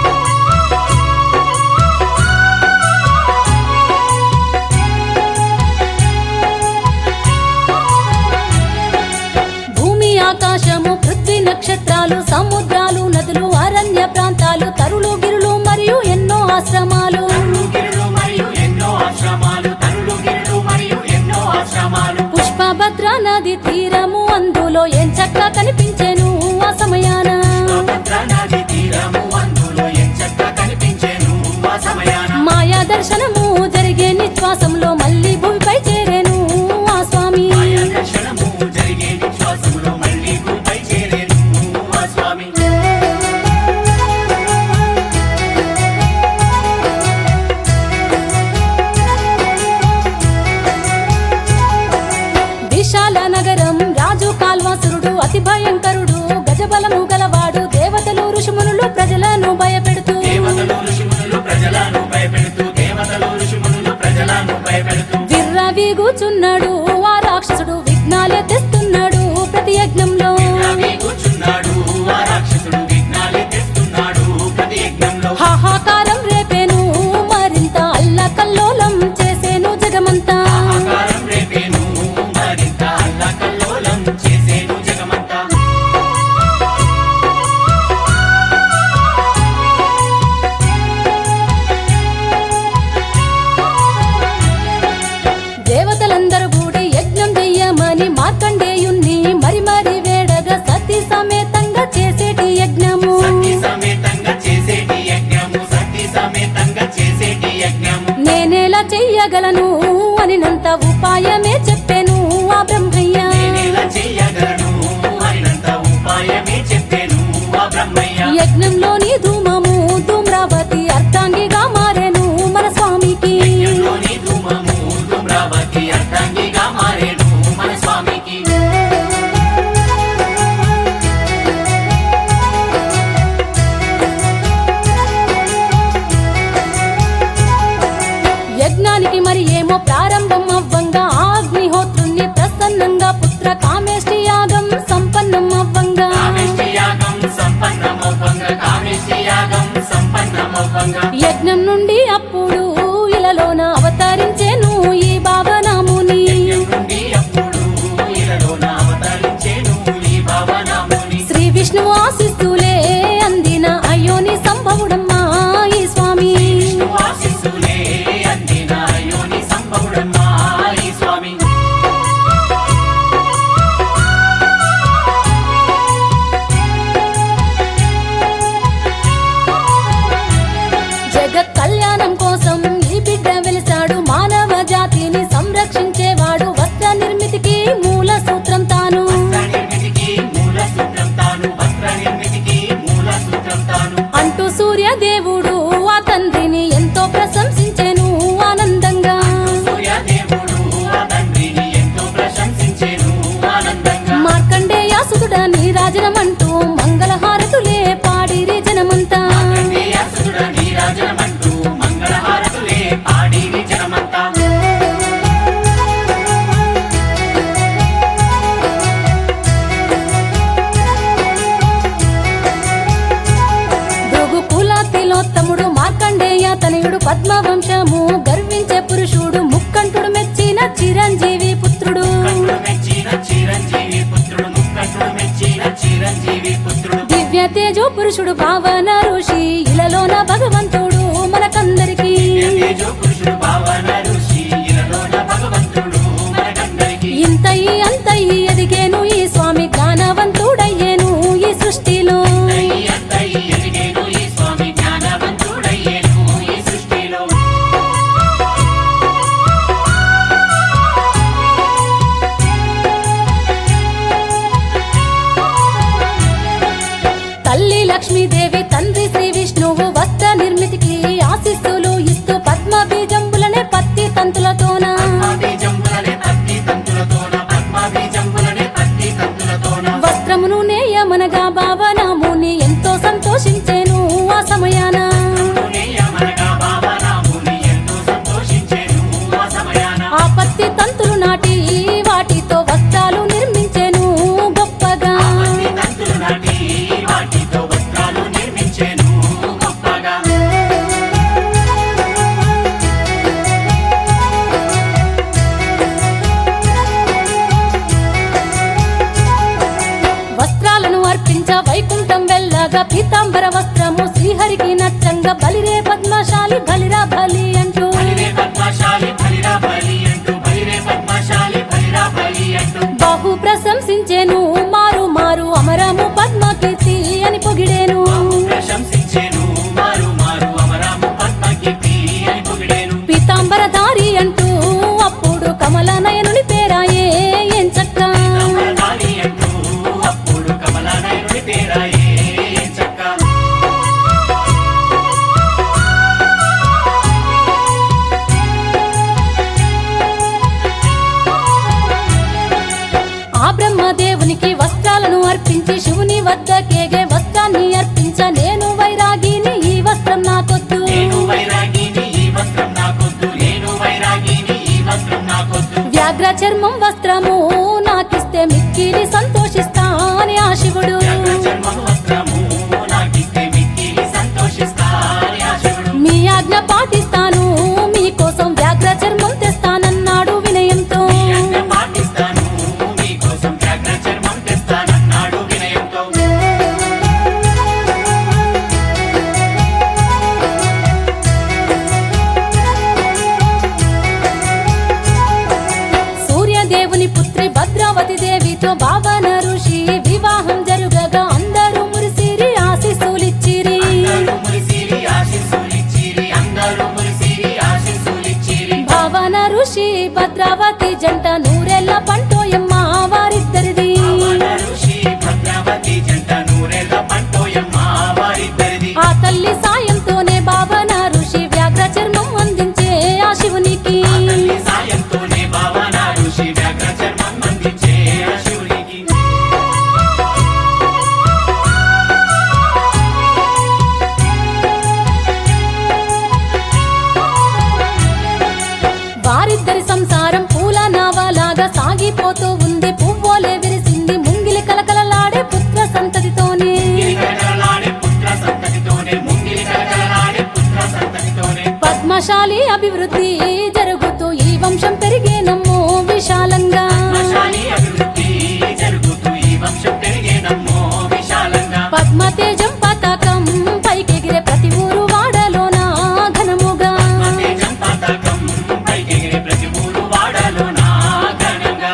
భూమి ఆకాశము పృథ్వీ నక్షత్రాలు సముద్రాలు నదులు అరణ్య ప్రాంతాలు తరులు గిరులు మరియు ఎన్నో ఆశ్రమాలు తరులు గిరులు మరియు ఎన్నో ఆశ్రమాలు తరులు గిరులు మరియు ఎన్నో ఆశ్రమాలు పుష్పభద్ర నది తీరము అందులో ఏం చక్క కనిపించెను ఆ సమయాన భద్ర నది తీరము అందులో ఎంచక్క కనిపించేను ఆ సమయాన మాయా దర్శనము జరిగే నిశ్వాసంలో మళ్ళీ భూమిపై చేరేను ఆ స్వామి మాయా దర్శనము జరిగే విశ్వాసములో మళ్ళీ భూమిపై చేరేను ఆ స్వామి విశాల నగరం రాజు కాల్వాసురుడు అతి భయంకరుడు గజబలము గలవాడు దేవతలు ఋషిమునులు ప్రజలను భయపెడుతూ దేవతలు ఋషిమునులు ప్రజలను భయపెడుతూ దేవతలు ఋషిమునులు ప్రజలను భయపెడుతూ విర్రవీగుచున్నాడు ఆ రాక్షసుడు విఘ్నాలే తెస్తున్నాడు ప్రతి యజ్ఞంలో రవి కూర్చున్నాడు ఆ రాక్షసుడు విఘ్నాలే తెస్తున్నాడు ప్రతి యజ్ఞంలో హాహాకారం రేపేను మరింత అల్లకల్లోలం చేసేను జగమంతా ఆకారం రేపేను మరింత అల్లకల్లోలం చేసేను జగమంతా దేవతలందరూ నేనెలా చెయ్యగలను అనినంత ఉపాయమే చెప్పాను ఆ బ్రహ్మయ్య నేనెలా చెయ్యగలను అయినంత ఉపాయమే చెప్పాను ఆ బ్రహ్మయ్య యజ్ఞంలోని ధూమము ధూమ్రావతి అర్థాంగిగా మారెను మన స్వామికి యజ్ఞంలోని ధూమము ధూమ్రావతి అర్థంగిగా మారేను మన స్వామికి యజ్ఞానికి మరి ఏమో ప్రారంభం అవ్వంగా అగ్నిహోత్రుణ్ణి ప్రసన్నంగా పుత్ర కామేష్టి యాగం సంపన్నం అవ్వంగా కామేష్టి యాగం సంపన్నమవ్వంగా కామేష్టి యాగం సంపన్నమవ్వంగా యజ్ఞం నుండి అప్పుడు ఇలలోన అవతరించెను ఈ భావనాముని యజ్ఞం నుండి అప్పుడు ఇలలోన అవతరించేను ఈ భావనాముని శ్రీ విష్ణువు ఆశిస్తులే అందిన అయోని సంభవుడమ్మా ఈ స్వామి ఆశిస్సులే అందిన యోని సంభవుడమ్మా ఈ స్వామి జగత్ కళ్యాణం కోసం ఈ బిడ్డ వెలిసాడు మానవ జాతిని సంరక్షించేవాడు వస్త్ర నిర్మితికి మూల సూత్రం తాను వస్త్ర నిర్మితికి మూల సూత్రం తాను వస్త్ర నిర్మితికి మూల సూత్రం తాను అంటూ సూర్యదేవుడు ఆ తండ్రిని ఎంతో ప్రశంసించెను ఆనందంగా సూర్యదేవుడు ఆ తండ్రిని ఎంతో ప్రశంసించేను ఆనందంగా మార్కండేయ సుతుడని రాజనమంటూ మంగళహారతులే పాడిరి జనమంతా మార్కండేయసురుడ నీరాజనమంటూ మంగళహారతులే పాడి జనమంతా భృగు కుల తిలోత్తముడు మార్కండేయ తనయుడు పద్మవంశము గర్వించే పురుషుడు ముక్కంటుడు మెచ్చిన చిరంజీవి పుత్రుడు కంటుడు మెచ్చిన చిరంజీవి పుత్రుడు ముక్కటుడు మెచ్చిన చిరంజీవి పుత్రుడు దివ్య తేజో పురుషుడు భావన ఋషి ఇలలోన భగవంతుడు మనకందరికి తేజో పురుషుడు భావన ఋషి ఇలలోన భగవంతుడు మనకందరికి ఇంతయి అంతయి ఎదిగేను ఈ స్వామి జ్ఞానవంతుడయ్యేను ఈ సృష్టిలో అయ్యంతయి ఎదిగేను ఈ స్వామి జ్ఞానవంతుడయ్యేను ఈ సృష్టిలో తల్లి లక్ష్మీదేవి తండ్రి శ్రీ విష్ణువు వస్త్ర నిర్మితికి ఆశిస్సులు ఇస్తూ పద్మ బీజంబులనే పత్తి తంతులతోన పద్మాబీజంబులనే పత్తి తంతులతోన పద్మాబీజంబులనే పత్తి తంతులతోన వస్త్రమును నేయమనగా భావనాముని ఎంతో సంతోషించేను ఆ సమయాన పుణ్యమనగా భావనాముని ఎంతో సంతోషించేను ఆ సమయాన ఆ పత్తి తంతులు నాటి వాటితో వస్త్రాలు నిర్మించెను గొప్పగా పత్తి తంతులు నాటి వాటితో వస్త్రాలు నిర్మించేను గొప్పగా వస్త్రాలను అర్పించ వైకుంఠం వెళ్ళగా పీతాంబర వస్త్రము శ్రీహరికి నచ్చంగా బలిరే పద్మశాలి బలిరా బలి అంటూ బలిరే పద్మశాలి బలిరా బలి అంటూ బలిరే పద్మశాలి బలిరా బలి అంటూ బాహు ప్రశంసించేను మారు మారు అమరము పద్మకీర్తి అని పొగిడేను ప్రశంసించేను మారు మారు అమరాము పద్మకీర్తి అని పొగిడేను పీతాంబర దారి అంటూ అప్పుడు కమల నయనుని పేరాయే ఎంచక్క అమరదారి అంటూ అప్పుడు కమలానయుడి పేరాయే చక్క ఆ బ్రహ్మదేవునికి వస్త్రాలను అర్పించి శివుని వద్దకేగే వస్త్రాన్ని అర్పించ నేను వైరాగిని ఈ వస్త్రం నాకొద్దు నేను వైరాగిని ఈ వస్త్రం నాకొద్దు నేను వైరాగిని ఈ వస్త్రం నాకొద్దు వ్యాఘ్ర చర్మం వస్త్రము నాకిస్తే మిక్కిలి సంతోషిస్తా అని ఆ శివుడు వ్యాఘ్ర చర్మం వస్త్రము నాకిస్తే మిక్కిలి సంతోషిస్తాని ఆ శివుడు మీ ఆజ్ఞ పాటిస్తాను మీకోసం వ్యాఘ్ర చర్మం తెస్తానన్నాడు వినయంతో మీ ఆజ్ఞ పాటిస్తాను మీకోసం వ్యాఘ్ర చర్మం తెస్తానన్నాడు వినయంతో సూర్యదేవుని పుత్రి భద్రావతి దేవితో భావన ఋషి వివాహం జరుగగా అందరూ మురిసిరి ఆశీస్సులిచ్చిరి అందరూ మురిసిరి ఆశీస్సులిచ్చిరి అందరూ మురిసిరి ఆశీస్సులిచ్చిరి భద్రావతి జంట నూరెళ్ళ పంటోయమ్మ వారిద్దరిది పవన ఋషి భద్రావతి జంట నూరేళ్ల పంటోయమ్మ వారిద్దరిది ఆ తల్లి సాయంతోనే భావన ఋషి వ్యాఘ్ర చర్మం అందించే ఆ శివునికి ఆ తల్లి సాయంతోనే భావన ఋషి వ్యాఘ్ర చర్మం అందించే ఆ శివునికి వారిద్దరి సంసారం పూల నావలాగా సాగిపోతూ ఉంది పువ్వోలే విరిసింది ముంగిలి కలకలలాడే పుత్ర సంతతితోనే ముంగిలి కలకలలాడే పుత్ర సంతతితోనే ముంగిలి కలకలలాడే పుత్ర సంతతితోనే పద్మశాలి అభివృద్ధి జరుగుతూ ఈ వంశం పెరిగేనమ్మో విశాలంగా పద్మశాలి అభివృద్ధి జరుగుతూ ఈ వంశం పెరిగేనమ్మో విశాలంగా పద్మతేజం పతాకం పైకెగిరే ప్రతి ఊరు వాడలోన ఘనముగా తేజం పతాకం పైకెగిరే ప్రతి ఊరు వాడలో నా ఘనంగా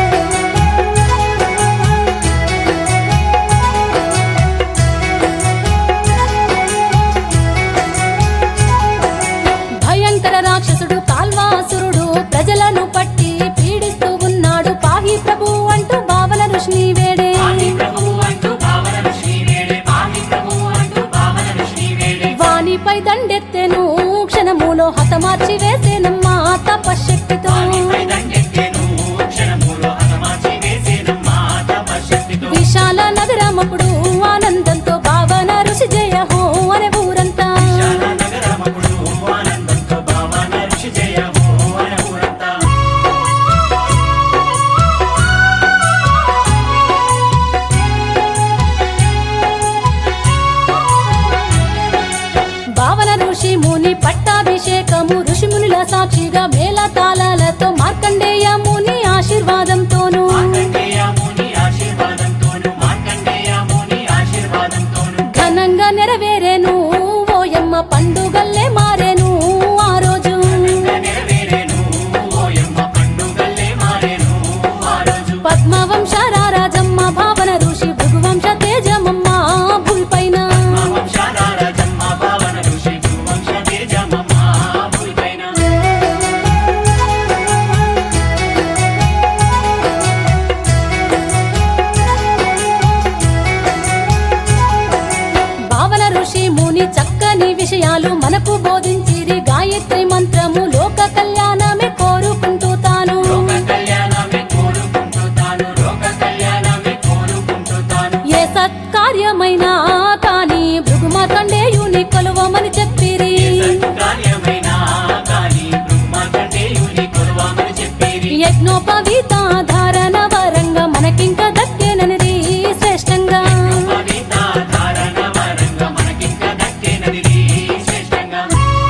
భయంకర రాక్షసుడు కాల్వాసురుడు ప్రజలను పట్టి పీడిస్తూ ఉన్నాడు పాహి ప్రభు అంటూ బావల ఋషిని వేడే పాహి ప్రభువు అంటూ భావన ఋషి వేడే పాహి ప్రభువు అంటూ భావన ఋషి వేడే వానిపై దండెత్తెను క్షణములో హతమార్చి వేసేనమ్మా తపశక్తితో వానిపై దండెత్తెను క్షణములో హతమార్చి వేసేనమ్మా తపశక్తితో విశాల నగరమప్పుడు ఆనందంతో భావన ఋషి జయ హో అనే ఊరంతా విశాల నగరమప్పుడు ఆనందంతో భావన ఋషి జయము అనే ఊరంతా భావన ఋషి ముని పట్టాభిషేకము ఋషిమునుల సాక్షిగా మేళ తాళాలతో మార్కండేయ ముని ఆశీర్వాదంతోను మార్కండేయముని ఆశీర్వాదంతోను మార్కండేయముని ఆశీర్వాదంతోను ఘనంగా నెరవేరేను ఓయమ్మ పండుగల్లే మారేను ఆ రోజు నెరవేరేను ఓయమ్మ పండుగల్లే మారేను ఆ రోజు పద్మవంశ రారాజమ్మ భావన ఋషి భృగువంశ తేజమమ్మ భూమిపైన మా వంశారాజమ్మ భావన ఋషి భూవంశ తేజమమ్మ భూమిపైన భావన ఋషి ముని చక్కని విషయాలు మనకు బోధించిరి గాయత్రి మంత్రము లోక కళ్యాణమే కోరుకుంటూ తాను లోక కళ్యాణమే కోరుకుంటూ తాను లోక కళ్యాణమే కోరుకుంటూ తాను ఏ సత్కార్యమైనా కాని భృగుమార్కండేయుని కొలువమని చెప్పిరి కార్యమైన కానీ బ్రహ్మకండేయుని కొలువామని చెప్పేది యజ్ఞోపవీత ధారణ వరంగా మనకింక దక్కేననిది శ్రేష్టంగా పవిత ధారణ వరంగా మనకింక దక్కేనది శ్రేష్టంగా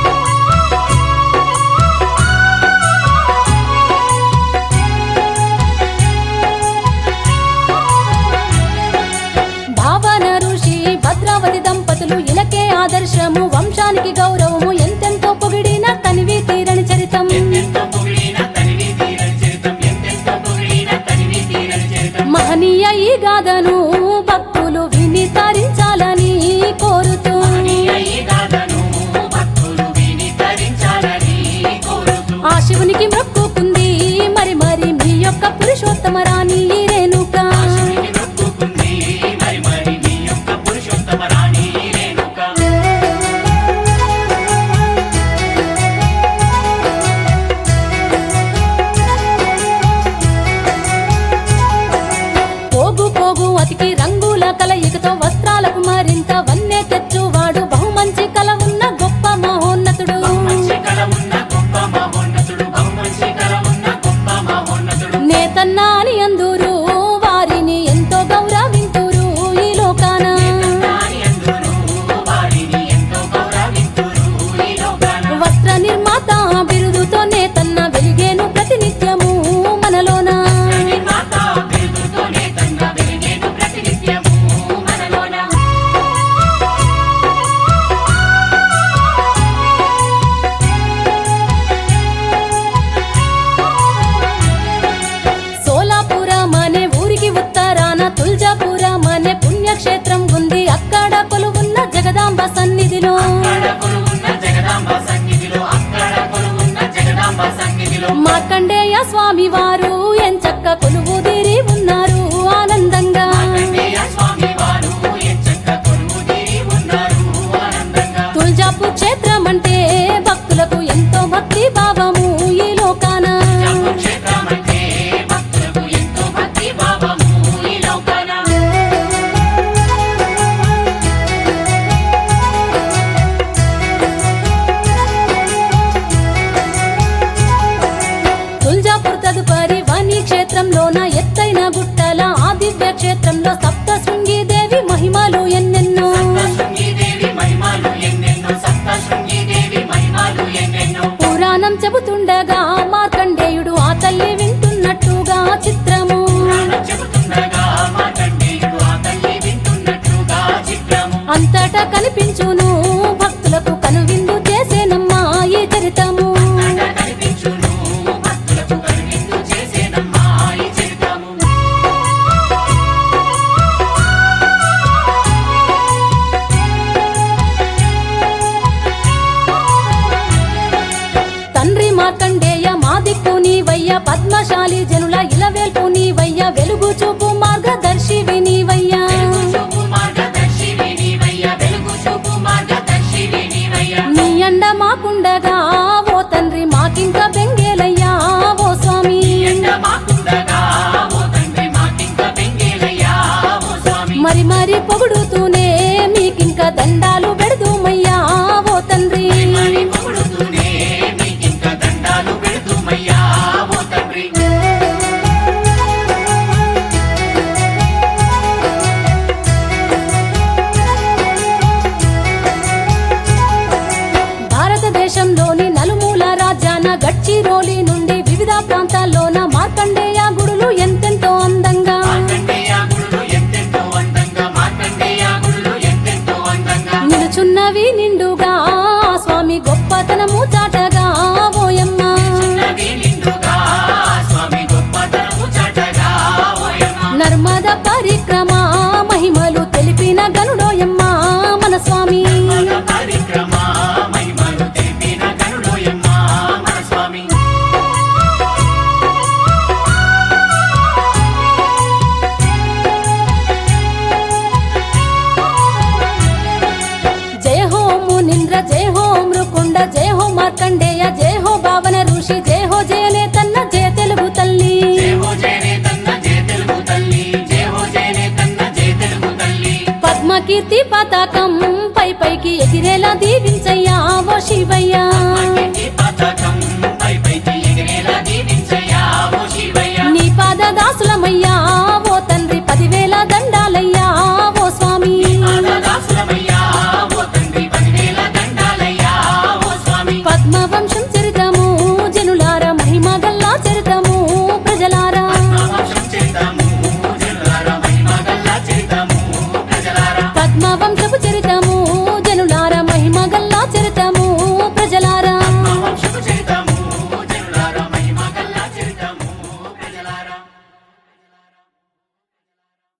భావన ఋషి భద్రావతి దంపతులు ఇలకే ఆదర్శము వంశానికి గౌరవము ఎంతెంతో పొగిడిన తనివి తీరని చరితం ఎంతెంతో పొగిడిన తనివి తీరని చరితం ఎంతెంతో పొగిడిన తనివి తీరని చరితం మహనీయ ఈ గాథను భక్తులు విని తరించాలని కోరుతూ మహనీయ ఈ గాథను భక్తులు విని తరించాలని కోరుతూ ఆ శివునికి మొక్కుకుంది మరి మరి మీ యొక్క పురుషోత్తమ రాణి రేణుక శివునికి మొక్కుకుంది మరి మరి నీ యొక్క పురుషోత్తమ రాణి రేణుక పోగు పోగు అతికి రంగుల కలయికతో వస్త్రాలకు మరింత వన్నె తెచ్చువాడు బహుమంచి కల ఉన్న గొప్ప మహోన్నతుడు మంచి కళ ఉన్న గొప్ప మహోన్నతుడు బహుమంచి కళ ఉన్న గొప్ప మహోన్నతుడు నేతన్నా అని స్వామి వారు ఎంచక్క కొలువుదిరి ఉన్నారు ఆనందంగా మార్కండేయ స్వామి వారు ఎంచక్క కొలువుదీరి ఉన్నారు ఆనందంగా తుల్జాపూర్ క్షేత్రం అంటే భక్తులకు ఎంతో భక్తి భావము ఈ లోకాన జంబు క్షేత్రమంటే భక్తులకు ఎంతో భక్తి భావము ఈ లోకాన తుల్జాపూర్ తదుపరి వాణి క్షేత్రంలోన ఎత్తైన గుట్టల ఆ దివ్య క్షేత్రంలో సప్త శృంగి దేవి మహిమలు ఎన్నెన్నో సప్తశృంగిదేవి మహిమలు ఎన్నెన్నో సప్తశృంగిదేవి మహిమలు ఎన్నెన్నో పురాణం చెబుతుండగా మార్కండేయుడు ఆ తల్లి వింటున్నట్టుగా చిత్రము పురాణం చెబుతుండగా మార్కండేయుడు ఆ తల్లి వింటున్నట్లుగా చిత్రము అంతటా కనిపించును భక్తులకు కనువిందు చేసేనమ్మా ఈ చరితము నట కనిపించును భక్తులకు కనువిందు చేసేనమ్మా ఈ చరిత్రము తండ్రి మార్కండేయ మా దిక్కు నీవయ్య పద్మశాలి జనుల ఇలవేల్పు నీవయ్య వెలుగు చూపు మార్గదర్శి నీవయ్యా వెలుగు చూపు మార్గదర్శివి నీవయ్య వెలుగు చూపు మార్గదర్శివి నీవయ్య నీ అండ మాకుండగా ఓ తండ్రి మాకింక బెంగేలయ్యా ఓ స్వామి ఎండ మాకుండగా ఓ తండ్రి మాకింక బెంగేలయ్యా ఓ స్వామి మరి మరి పొగుడుతూనే మీకింక దండాలు పెడుదుమయ్యా ఓ తండ్రి మరి పొగుడుతూనే మీకింక దండాలు పెడుతుమయ్యా ఓ తండ్రి భారతదేశంలోని నలుమూల రాజ్యాన గడ్చిరోలి నుండి వివిధ ప్రాంతాల్లోన మార్కండేయ గుడులు ఎంతెంతో అందంగా మార్కండేయ గుడులు ఎంతెంతో అందంగా మార్కండేయ గుడులు ఎంతెంతో అందంగా నిలుచున్నవి నిండుగా ఆ స్వామి గొప్పతనము చాటగా ఓయమ్మ చిన్నవి నిండుగా స్వామి గొప్పతనము చాటగా ఓయమ్మ నర్మద పరిక్రమ మహిమలు తెలిపిన గనుడోయమ్మ మన స్వామి మన పరిక్రమ మహిమలు తెలిపిన కనుడోయమ్మ మన స్వామి జయ హో మునింద్ర జయ హో మృకుండ జయ హో మార్కండేయ జయ హో భావన ఋషి జయ హో జయనే తన్న జయ తెలుగు తల్లి జయ హో జయనే తన్న జయ తెలుగు తల్లి జయ హో జయనే తన్న జయ తెలుగు తల్లి పద్మకీర్తి పతాకం పై పైకి ఎగిరేలా దీవించయ్యా ఓ శివయ్య అగ్గి పతాకం పై పైకి ఎగిరేలా దీవించయ్యా ఓ శివయ్య నీ పాద దాసులమయ్యా ఓ తండ్రి పదివేల దండాలయ్యా ఓ స్వామి పాదదాసులమయ్యా ఓ తండ్రి పదివేల దండాలయ్యా ఓ స్వామి పద్మవంశం చరితము జనులార మహిమ గల్లా చరిత